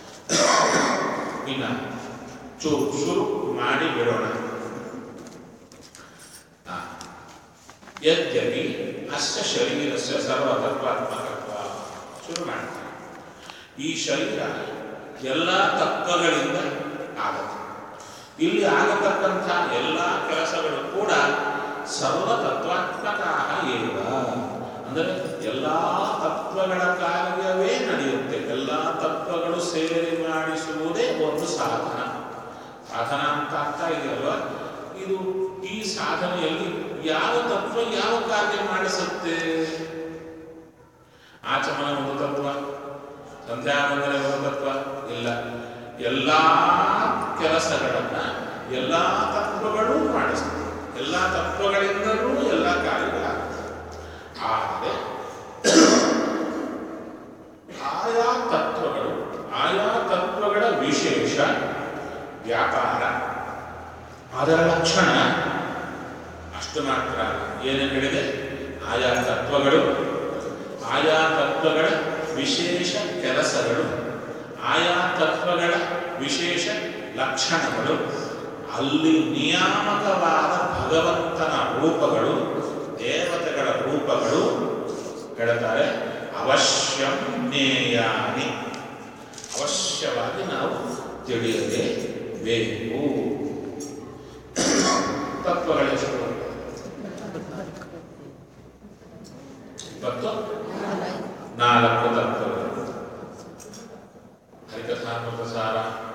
Speaker 1: ಇನ್ನ ಚೂರು ಶುರು ಮಾಡಿ ಬಿಡೋಣ ಆ, ಯದ್ಯಪಿ ಅಷ್ಟ ಶರೀರಸ್ಯ ಸರ್ವತತ್ವಾತ್ಮಕತ್ವ ಶುರು ಮಾಡ್ತಾರೆ ಈ ಶರೀರ ಎಲ್ಲ ತತ್ವಗಳಿಂದ ಆಗತ್ತೆ ಇಲ್ಲಿ ಆಗತಕ್ಕಂಥ ಎಲ್ಲ ಕೆಲಸಗಳು ಕೂಡ ಸರ್ವತತ್ವಾತ್ಮಕ ಏವ ಅಂದರೆ ಎಲ್ಲ ತತ್ವಗಳ ಕಾರ್ಯವೇ ನಡೆಯುತ್ತೆ ಎಲ್ಲ ತತ್ವಗಳು ಸೇರಿ ಮಾಡಿಸುವುದೇ ಒಂದು ಸಾಧನ ಸಾಧನ ಅಂತ ಆಗ್ತಾ ಇದೆಯಲ್ವಾ ಇದು ಈ ಸಾಧನೆಯಲ್ಲಿ ಯಾವ ತತ್ವ ಯಾವ ಕಾರ್ಯ ಮಾಡಿಸುತ್ತೆ ಆಚಮನ ಒಂದು ತತ್ವ ಸಂಧ್ಯಾವಂದನೆ ಒಂದು ತತ್ವ ಇಲ್ಲ ಎಲ್ಲ ಕೆಲಸಗಳನ್ನ ಎಲ್ಲ ತತ್ವಗಳೂ ಮಾಡಿಸ್ತದೆ ಎಲ್ಲ ತತ್ವಗಳಿಂದಲೂ ಎಲ್ಲ ಅಷ್ಟು ಮಾತ್ರ ಏನೇನು ಹೇಳಿದೆ ಆಯಾ ತತ್ವಗಳು ಆಯಾ ತತ್ವಗಳ ವಿಶೇಷ ಕೆಲಸಗಳು ಆಯಾ ತತ್ವಗಳ ವಿಶೇಷ ಲಕ್ಷಣಗಳು ಅಲ್ಲಿ ನಿಯಾಮಕವಾದ ಭಗವಂತನ ರೂಪಗಳು ದೇವತೆಗಳ ರೂಪಗಳು ಹೇಳ್ತಾರೆ ಅವಶ್ಯಂ ಜ್ಞೇಯಾನಿ ಅವಶ್ಯವಾಗಿ ನಾವು ತಿಳಿಯಲೇಬೇಕು ತತ್ವಗಳೆಷ್ಟು ಇಪ್ಪತ್ತು ನಾಲ್ಕು ತತ್ವಗಳು ಹರಿಕಥಾಮೃತ ಸಾರ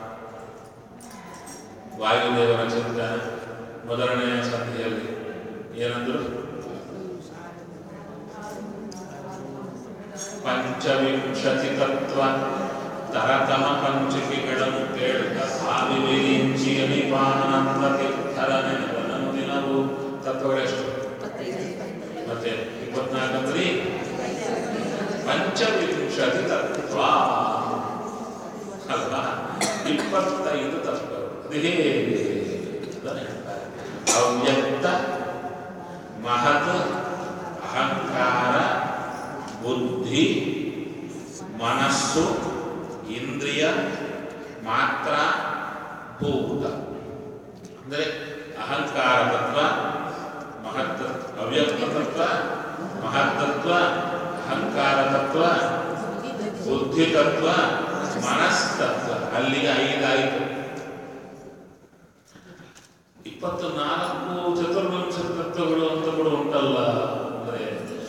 Speaker 1: ವಾಯುದೇವರ ಚಿಂತನೆ ಮೊದಲನೆಯ ಸಂಧಿಯಲ್ಲಿ ಏನಂದ್ರು ಪಂಚವಿಂಶತಿ ತತ್ವ ತರತಮ ಪಂಚಿಕೆಗಳನ್ನು ಕೇಳಿದ ಆವಿ ವಿರಿಂಚಿ ಅನಿಪಾನಂದ ತೀರ್ಥರ ನೆನಪನನು ದಿನವು ತತ್ವಗಳೆಷ್ಟು ಮತ್ತೆ ಇಪ್ಪತ್ನಾಲ್ಕರಲ್ಲಿ ಪಂಚವಿಂಶತಿ ತತ್ವ ಅಲ್ವಾ ಇಪ್ಪತ್ತೈದು ತತ್ವಗಳು ಅದು ಹೇಗೆ ಅದನ್ನ ಹೇಳ್ತಾರೆ ಅವ್ಯಕ್ತ ಮಹತ್ ಅಹಂಕಾರ ಬುದ್ಧಿ ಮನಸ್ಸು ಇಂದ್ರಿಯ ಮಾತ್ರ ಭೂತ ಅಂದರೆ ಅಹಂಕಾರ ತತ್ವ ಮಹತ್ ಅವ್ಯಕ್ತ ತತ್ವ ಮಹತ್ತತ್ವ ಅಹಂಕಾರ ತತ್ವ ಬುದ್ಧಿ ತತ್ವ ಮನಸ್ತತ್ವ ಅಲ್ಲಿಗೆ ಐದಾಯಿತು ಇಪ್ಪತ್ತು ನಾಲ್ಕು ಚತುರ್ವಂಶ ತತ್ವಗಳು ಅಂತ ಕೂಡ ಉಂಟಲ್ಲ ಅಂದ್ರೆ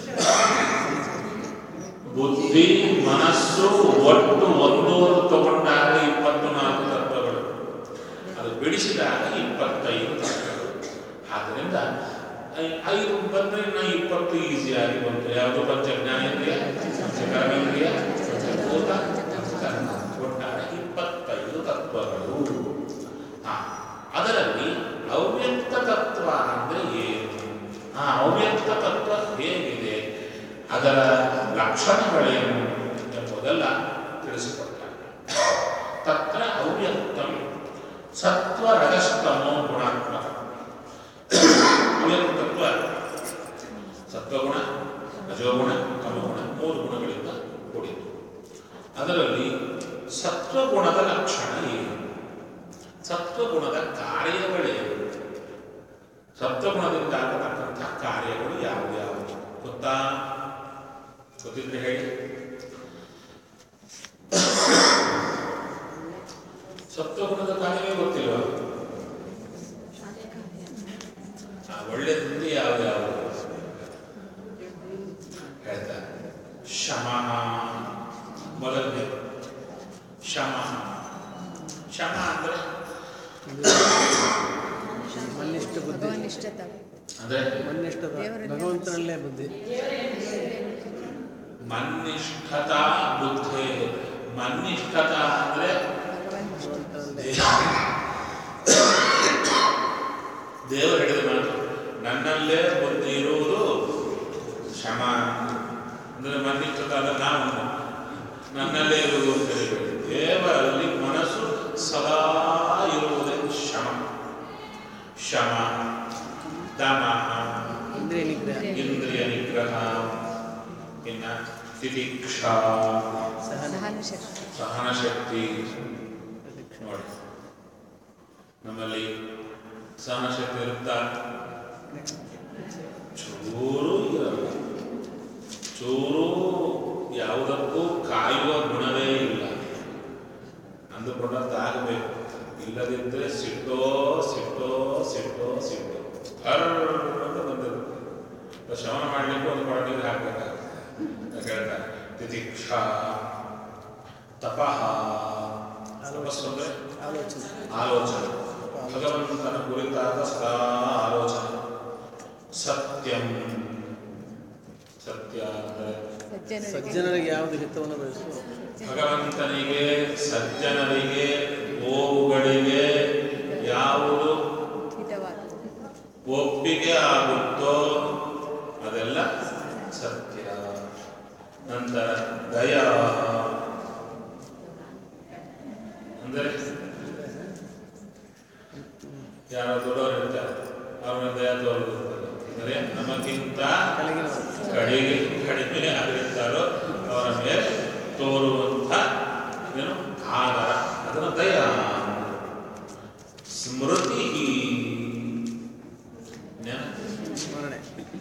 Speaker 1: ಬುದ್ಧಿ ಮನಸ್ಸು ಒಟ್ಟು ಒಂದು ತಗೊಂಡಾಗ ಇಪ್ಪತ್ತು ನಾಲ್ಕು ತತ್ವಗಳು ಅದು ಬಿಡಿಸಿದಾಗ ಇಪ್ಪತ್ತೈದು ತತ್ವಗಳು ಆದ್ದರಿಂದ ಐ- ಐದು ಬಂದ್ರೆ ನಾ ಇಪ್ಪತ್ತು ಈಸಿಯಾಗಿ ಬಂತು ಯಾವುದು ಪಂಚಜ್ಞಾನೇಂದ್ರಿಯ ಪಂಚಕರ್ಮೇಂದ್ರಿಯ ಪಂಚಭೂತ ಪಂಚಕರ್ಮ ಒಟ್ಟಾರೆ ಇಪ್ಪತ್ತೈದು ತತ್ವಗಳು ಹಾ, ಅದರಲ್ಲಿ ಅವ್ಯಕ್ತ ತತ್ವ ಅಂದ್ರೆ ಏನು ಆ ಅವ್ಯಕ್ತ ತತ್ವ ಹೇಗಿದೆ ಅದರ ಲಕ್ಷಣಗಳೇನು ಎಂಬುದೆಲ್ಲ ತಿಳಿಸಿಕೊಡ್ತಾರೆ ತತ್ರ ಅವ್ಯಕ್ತಂ ಸತ್ವರಜಸ್ತಮೋ ಗುಣಾತ್ಮಕ ಅವ್ಯಕ್ತ ತತ್ವ ಸತ್ವಗುಣ ರಜೋಗುಣ ತಮಗುಣ ಮೂರು ಗುಣಗಳಿಂದ ಕೂಡಿತು ಅದರಲ್ಲಿ ಸತ್ವಗುಣದ ಲಕ್ಷಣ ಏನು ಸತ್ವಗುಣದ ಕಾರ್ಯಗಳೇನು ಸತ್ವಗುಣದಿಂದ ಆಗತಕ್ಕಂಥ ಕಾರ್ಯಗಳು ಯಾವುದ್ಯಾವುದು ಗೊತ್ತಾ ಗೊತ್ತಿದ್ರೆ ಹೇಳಿ ಸತ್ವಗುಣದ ಕಾರ್ಯವೇ ಗೊತ್ತಿಲ್ವಾ ಆ ಒಳ್ಳೆದಿಂದ ಯಾವ್ಯಾವುದು ಹೇಳ್ತಾರೆ ಶಮ ಮೊದಲನೇ ಶಮ ಶಮ ಅಂದ್ರೆ
Speaker 4: ಮನ್ನಿಷ್ಠ ಬುದ್ಧಿ
Speaker 2: ಭಗವನ್ನಿಷ್ಠತ
Speaker 1: ಅಂದ್ರೆ
Speaker 4: ಮನ್ನಿಷ್ಠ
Speaker 2: ದೇವರನ್ನೇ
Speaker 4: ಭಗವಂತನಲ್ಲೇ ಬುದ್ಧಿ
Speaker 1: ಮನ್ನಿಷ್ಠತಾ ಬುದ್ಧಿ ಮನ್ನಿಷ್ಠತಾ ಅಂದ್ರೆ
Speaker 4: ಭಗವಂತನಲ್ಲೇ
Speaker 1: ದೇವರು ಹೇಳಿದ ಮಾತು ನನ್ನಲ್ಲೇ ಬುದ್ಧಿ ಇರುವುದು ಕ್ಷಮ ಅಂದ್ರೆ ಮನ್ನಿಷ್ಠತ ಅಂದ್ರೆ ನಾವು ನನ್ನಲ್ಲೇ ಇರುವುದು ಅಂತ ಹೇಳಿ ದೇವರಲ್ಲಿ ಮನಸ್ಸು ಸದಾ ಇರುವುದೇ ಶಮ ಶಮ ದಮ
Speaker 4: ಇಂದ್ರಿಯ ನಿಗ್ರಹ
Speaker 1: ಇಂದ್ರಿಯ ನಿಗ್ರಹ ಇನ್ನ ತಿತಿಕ್ಷಾ
Speaker 4: ಸಹನ
Speaker 2: ಸಹನ ಶಕ್ತಿ
Speaker 1: ಸಹನ ಶಕ್ತಿ ನೋಡಿ ನಮ್ಮಲ್ಲಿ ಸಹನ ಶಕ್ತಿ ಇರುತ್ತಾ ಚೂರು ಇರಲ್ಲ ಚೂರು ಯಾವುದಕ್ಕೂ ಕಾಯುವ ಗುಣವೇ ಇಲ್ಲ ಅಂದುಕೊಂಡಂತಾಗಬೇಕು ಇಲ್ಲದಿದ್ದರೆ ಸಿಟ್ಟೋ ಸಿಟ್ಟೋ ಸಿಟ್ಟೋ ಸಿಟ್ಟೋ ಹರ್ ಅಂತ ಬಂದಿರುತ್ತೆ ಶ್ರವಣ ಮಾಡಲಿಕ್ಕೆ ಒಂದು ಕೊಡ ನೀರು ಹಾಕಬೇಕಾಗುತ್ತೆ ಹೇಳ್ತಾರೆ ತಿತಿಕ್ಷಾ ತಪಃ ತಪಸ್ಸು ಅಂದರೆ
Speaker 4: ಆಲೋಚನೆ
Speaker 1: ಆಲೋಚನೆ ಭಗವಂತನ ಕುರಿತಾದ ಸದಾ ಆಲೋಚನೆ ಸತ್ಯಂ ಸತ್ಯ ಅಂದರೆ
Speaker 2: ಸಜ್ಜನರಿಗೆ
Speaker 4: ಸಜ್ಜನರಿಗೆ ಯಾವುದು ಹಿತವನ್ನು ಬಯಸುವ
Speaker 1: ಭಗವಂತನಿಗೆ ಸಜ್ಜನರಿಗೆ ಗೋವುಗಳಿಗೆ ಯಾವುದು
Speaker 2: ಹಿತವಾದ
Speaker 1: ಒಪ್ಪಿಗೆ ಆಗುತ್ತೋ ಅದೆಲ್ಲ ಸತ್ಯ ನಂತರ ದಯ ಅಂದರೆ ಯಾರೋ ದೊಡ್ಡವರು ಇರ್ತಾರೆ ಅವ್ರನ್ನ ದಯ ತೋರಿಸುತ್ತಲ್ಲ ಅಂದರೆ ನಮಗಿಂತ
Speaker 4: ಕೆಳಗಿನವರು
Speaker 1: ಕಡೆಗೆ ಕಡಿಮೆ ಆಗಿರ್ತಾರೋ ಅವರ ಮೇಲೆ ತೋರುವಂಥ ಏನು ಆಧಾರ ಅದನ್ನು ದಯ ಸ್ಮೃತಿ ನೆನಪು
Speaker 4: ಸ್ಮರಣೆ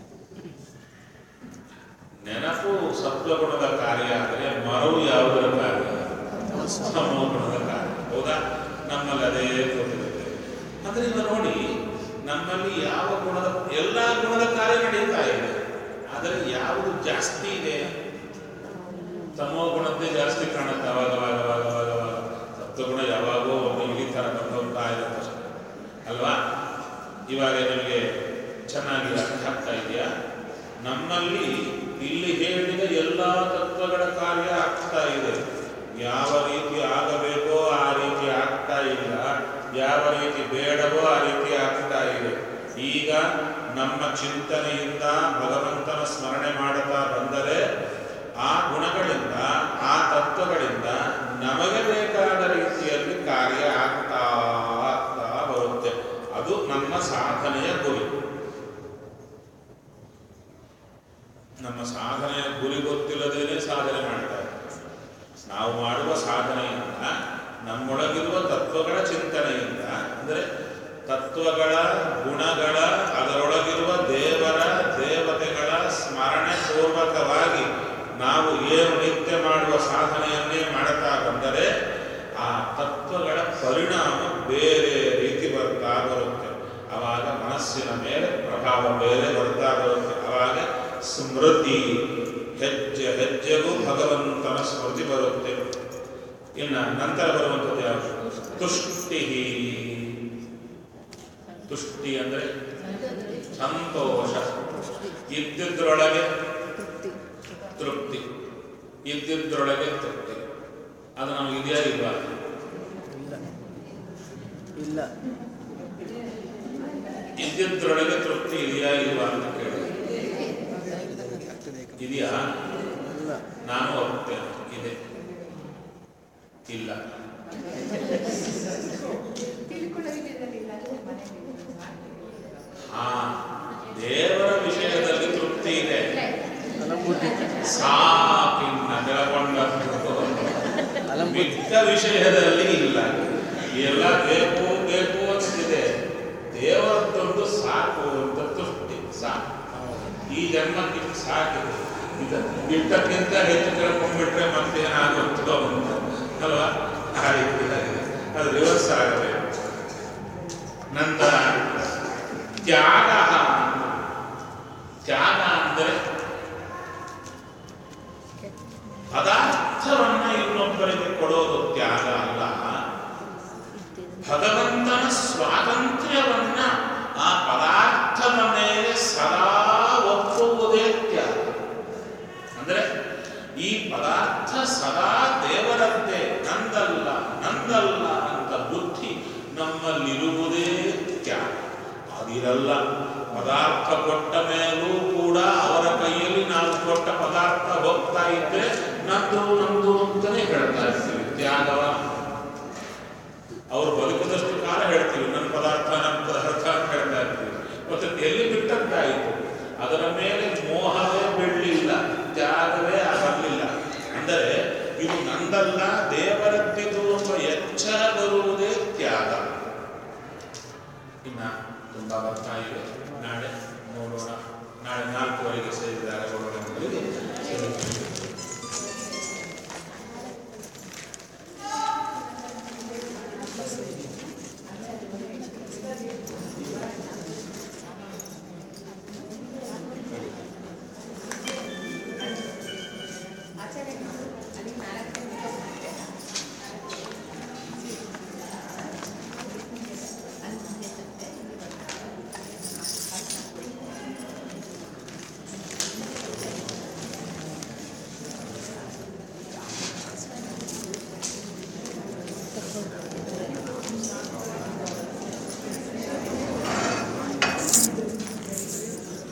Speaker 1: ನೆನಪು ಸತ್ವಗುಣದ ಕಾರ್ಯ ಆದರೆ ಮರವು ಯಾವುದರ ಕಾರ್ಯ ಸಮಗುಣದ ಕಾರ್ಯ ಹೌದಾ ನಮ್ಮಲ್ಲಿ ಅದೇ ಗೊತ್ತಿರುತ್ತೆ ಅಂದ್ರೆ ಈಗ ನೋಡಿ ನಮ್ಮಲ್ಲಿ ಯಾವ ಗುಣದ ಎಲ್ಲ ಗುಣದ ಕಾರ್ಯ ನಡೀತಾ ಇದೆ ಆದರೆ ಯಾವುದು ಜಾಸ್ತಿ ಇದೆ ತಮೋ ಗುಣದ್ದೇ ಜಾಸ್ತಿ ಕಾಣುತ್ತೆ ಅವಾಗ ಅವಾಗ ಅವಾಗ ಅವಾಗ ಅವಾಗ ಸತ್ವಗುಣ ಯಾವಾಗೋ ಒಮ್ಮೆ ಈ ಥರ ಬಂದು ಹೋಗ್ತಾ ಇರುತ್ತೆ ಅಷ್ಟೇ. ಅಲ್ವಾ ಇವಾಗ ನಿಮಗೆ ಚೆನ್ನಾಗಿ ಅರ್ಥ ಆಗ್ತಾ ಇದೆಯಾ ನಮ್ಮಲ್ಲಿ ಇಲ್ಲಿ ಹೇಳಿದ ಎಲ್ಲ ತತ್ವಗಳ ಕಾರ್ಯ ಆಗ್ತಾ ಇದೆ ಯಾವ ರೀತಿ ಆಗಬೇಕೋ ಆ ರೀತಿ ಆಗ್ತಾ ಇಲ್ಲ ಯಾವ ರೀತಿ ಬೇಡವೋ ಆ ರೀತಿ ಆಗ್ತಾ ಇದೆ ಈಗ ನಮ್ಮ ಚಿಂತನೆಯಿಂದ ಭಗವಂತನ ಸ್ಮರಣೆ ಮಾಡುತ್ತಾ ಬಂದರೆ ಆ ಗುಣಗಳಿಂದ ಆ ತತ್ವಗಳಿಂದ ನಮಗೆ ಬೇಕಾದ ರೀತಿಯಲ್ಲಿ ಕಾರ್ಯ ಆಗ್ತಾ ಆಗ್ತಾ ಬರುತ್ತೆ ಅದು ನಮ್ಮ ಸಾಧನೆಯ ಗುರಿ ನಮ್ಮ ಸಾಧನೆಯ ಗುರಿ ಗೊತ್ತಿಲ್ಲದೇನೆ ಸಾಧನೆ ಮಾಡ್ತಾರೆ ನಾವು ಮಾಡುವ ಸಾಧನೆಯಿಂದ ನಮ್ಮೊಳಗಿರುವ ತತ್ವಗಳ ಚಿಂತನೆಯಿಂದ ಅಂದರೆ ತತ್ವಗಳ ಗುಣಗಳ ಅದರೊಳಗಿರುವ ದೇವರ ದೇವತೆಗಳ ಸ್ಮರಣೆ ಪೂರ್ವಕವಾಗಿ ನಾವು ಏನು ನಿತ್ಯ ಮಾಡುವ ಸಾಧನೆಯನ್ನೇ ಮಾಡುತ್ತಾ ಬಂದರೆ ಆ ತತ್ವಗಳ ಪರಿಣಾಮ ಬೇರೆ ರೀತಿ ಬರ್ತಾ ಬರುತ್ತೆ ಆವಾಗ ಮನಸ್ಸಿನ ಮೇಲೆ ಪ್ರಭಾವ ಬೇರೆ ಬರ್ತಾ ಬರುತ್ತೆ ಆವಾಗ ಸ್ಮೃತಿ ಹೆಜ್ಜೆ ಹೆಜ್ಜೆಗೂ ಭಗವಂತನ ಸ್ಮೃತಿ ಬರುತ್ತೆ ಇನ್ನು ನಂತರ ಬರುವಂಥದ್ದು ಯಾವುದು ತುಷ್ಟಿ ತುಷ್ಟಿ ಅಂದರೆ ಸಂತೋಷ ಇದ್ದಿದ್ರೊಳಗೆ ತೃಪ್ತಿ ಇದ್ದಿದ್ರೊಳಗೆ ತೃಪ್ತಿ ಅದು ನಮಗೆ ಇದೆಯಾ ಇಲ್ವಾ
Speaker 4: ಇಲ್ಲ ಇಲ್ಲ
Speaker 1: ಇದ್ದಿದ್ರೊಳಗೆ ತೃಪ್ತಿ ಇದೆಯಾ ಇಲ್ವಾ ಅಂತ ಕೇಳಿ ಇದೆಯಾ
Speaker 4: ಇಲ್ಲ
Speaker 1: ನಾನು ಒಪ್ಪುತ್ತೇನೆ ಇದೆ ಇಲ್ಲ
Speaker 2: ತಿಳ್ಕೊಳ್ಳೋದಿಲ್ಲ ಮನೆಗೆ
Speaker 1: ಆ ದೇವರ ವಿಷಯದಲ್ಲಿ ತೃಪ್ತಿ ಇದೆ
Speaker 4: ಅಲಂಬುದ್ಧಿ
Speaker 1: ಸಾಕಿನ್ನ ಬೆಳಕೊಂಡ
Speaker 4: ಅಲಂಬುದ್ಧಿ
Speaker 1: ಮಿಕ್ಕ ವಿಷಯದಲ್ಲಿ ಇಲ್ಲ ಎಲ್ಲ ಬೇಕು ಬೇಕು ಅಂತಿದೆ ದೇವರದ್ದೊಂದು ಸಾಕು ಅಂತ ತೃಪ್ತಿ ಸಾಕು ಈ ಜನ್ಮಕ್ಕೆ ಇದು ಸಾಕಿದೆ ಇದು ಇಷ್ಟಕ್ಕಿಂತ ಹೆಚ್ಚು ತಿಳ್ಕೊಂಡ್ಬಿಟ್ರೆ ಮತ್ತೆ ಏನಾಗುತ್ತೋ ಅಂತ ಅಲ್ವಾ ಆ ರೀತಿ ಆಗಿದೆ. ಅದು ರಿವರ್ಸ್ ಆಗಬೇಕು ನಂತರ ತ್ಯಾಗ ತ್ಯಾಗ ಅಂದರೆ ಪದಾರ್ಥವನ್ನ ಇನ್ನೊಬ್ಬರಿಗೆ ಕೊಡೋದು ತ್ಯಾಗ ಅಲ್ಲ ಭಗವಂತನ ಸ್ವಾತಂತ್ರ್ಯವನ್ನ ಆ ಪದಾರ್ಥದ ಮೇಲೆ ಸದಾ ಒಪ್ಪುವುದೇ ತ್ಯಾಗ ಅಂದ್ರೆ ಈ ಪದಾರ್ಥ ಸದಾ ದೇವರಂತೆ ನಂದಲ್ಲ ನಂದಲ್ಲ ಅಂತ ಬುದ್ಧಿ ನಮ್ಮಲ್ಲಿರುವುದೇ ತ್ಯಾಗ ಅದಿರಲ್ಲ ಪದಾರ್ಥ ಕೊಟ್ಟ ಮೇಲೂ ಕೂಡ ಅವರ ಕೈಯಲ್ಲಿ ನಾವು ಕೊಟ್ಟ ಪದಾರ್ಥ ಹೋಗ್ತಾ ಇದ್ರೆ ನಂದು ನಂದು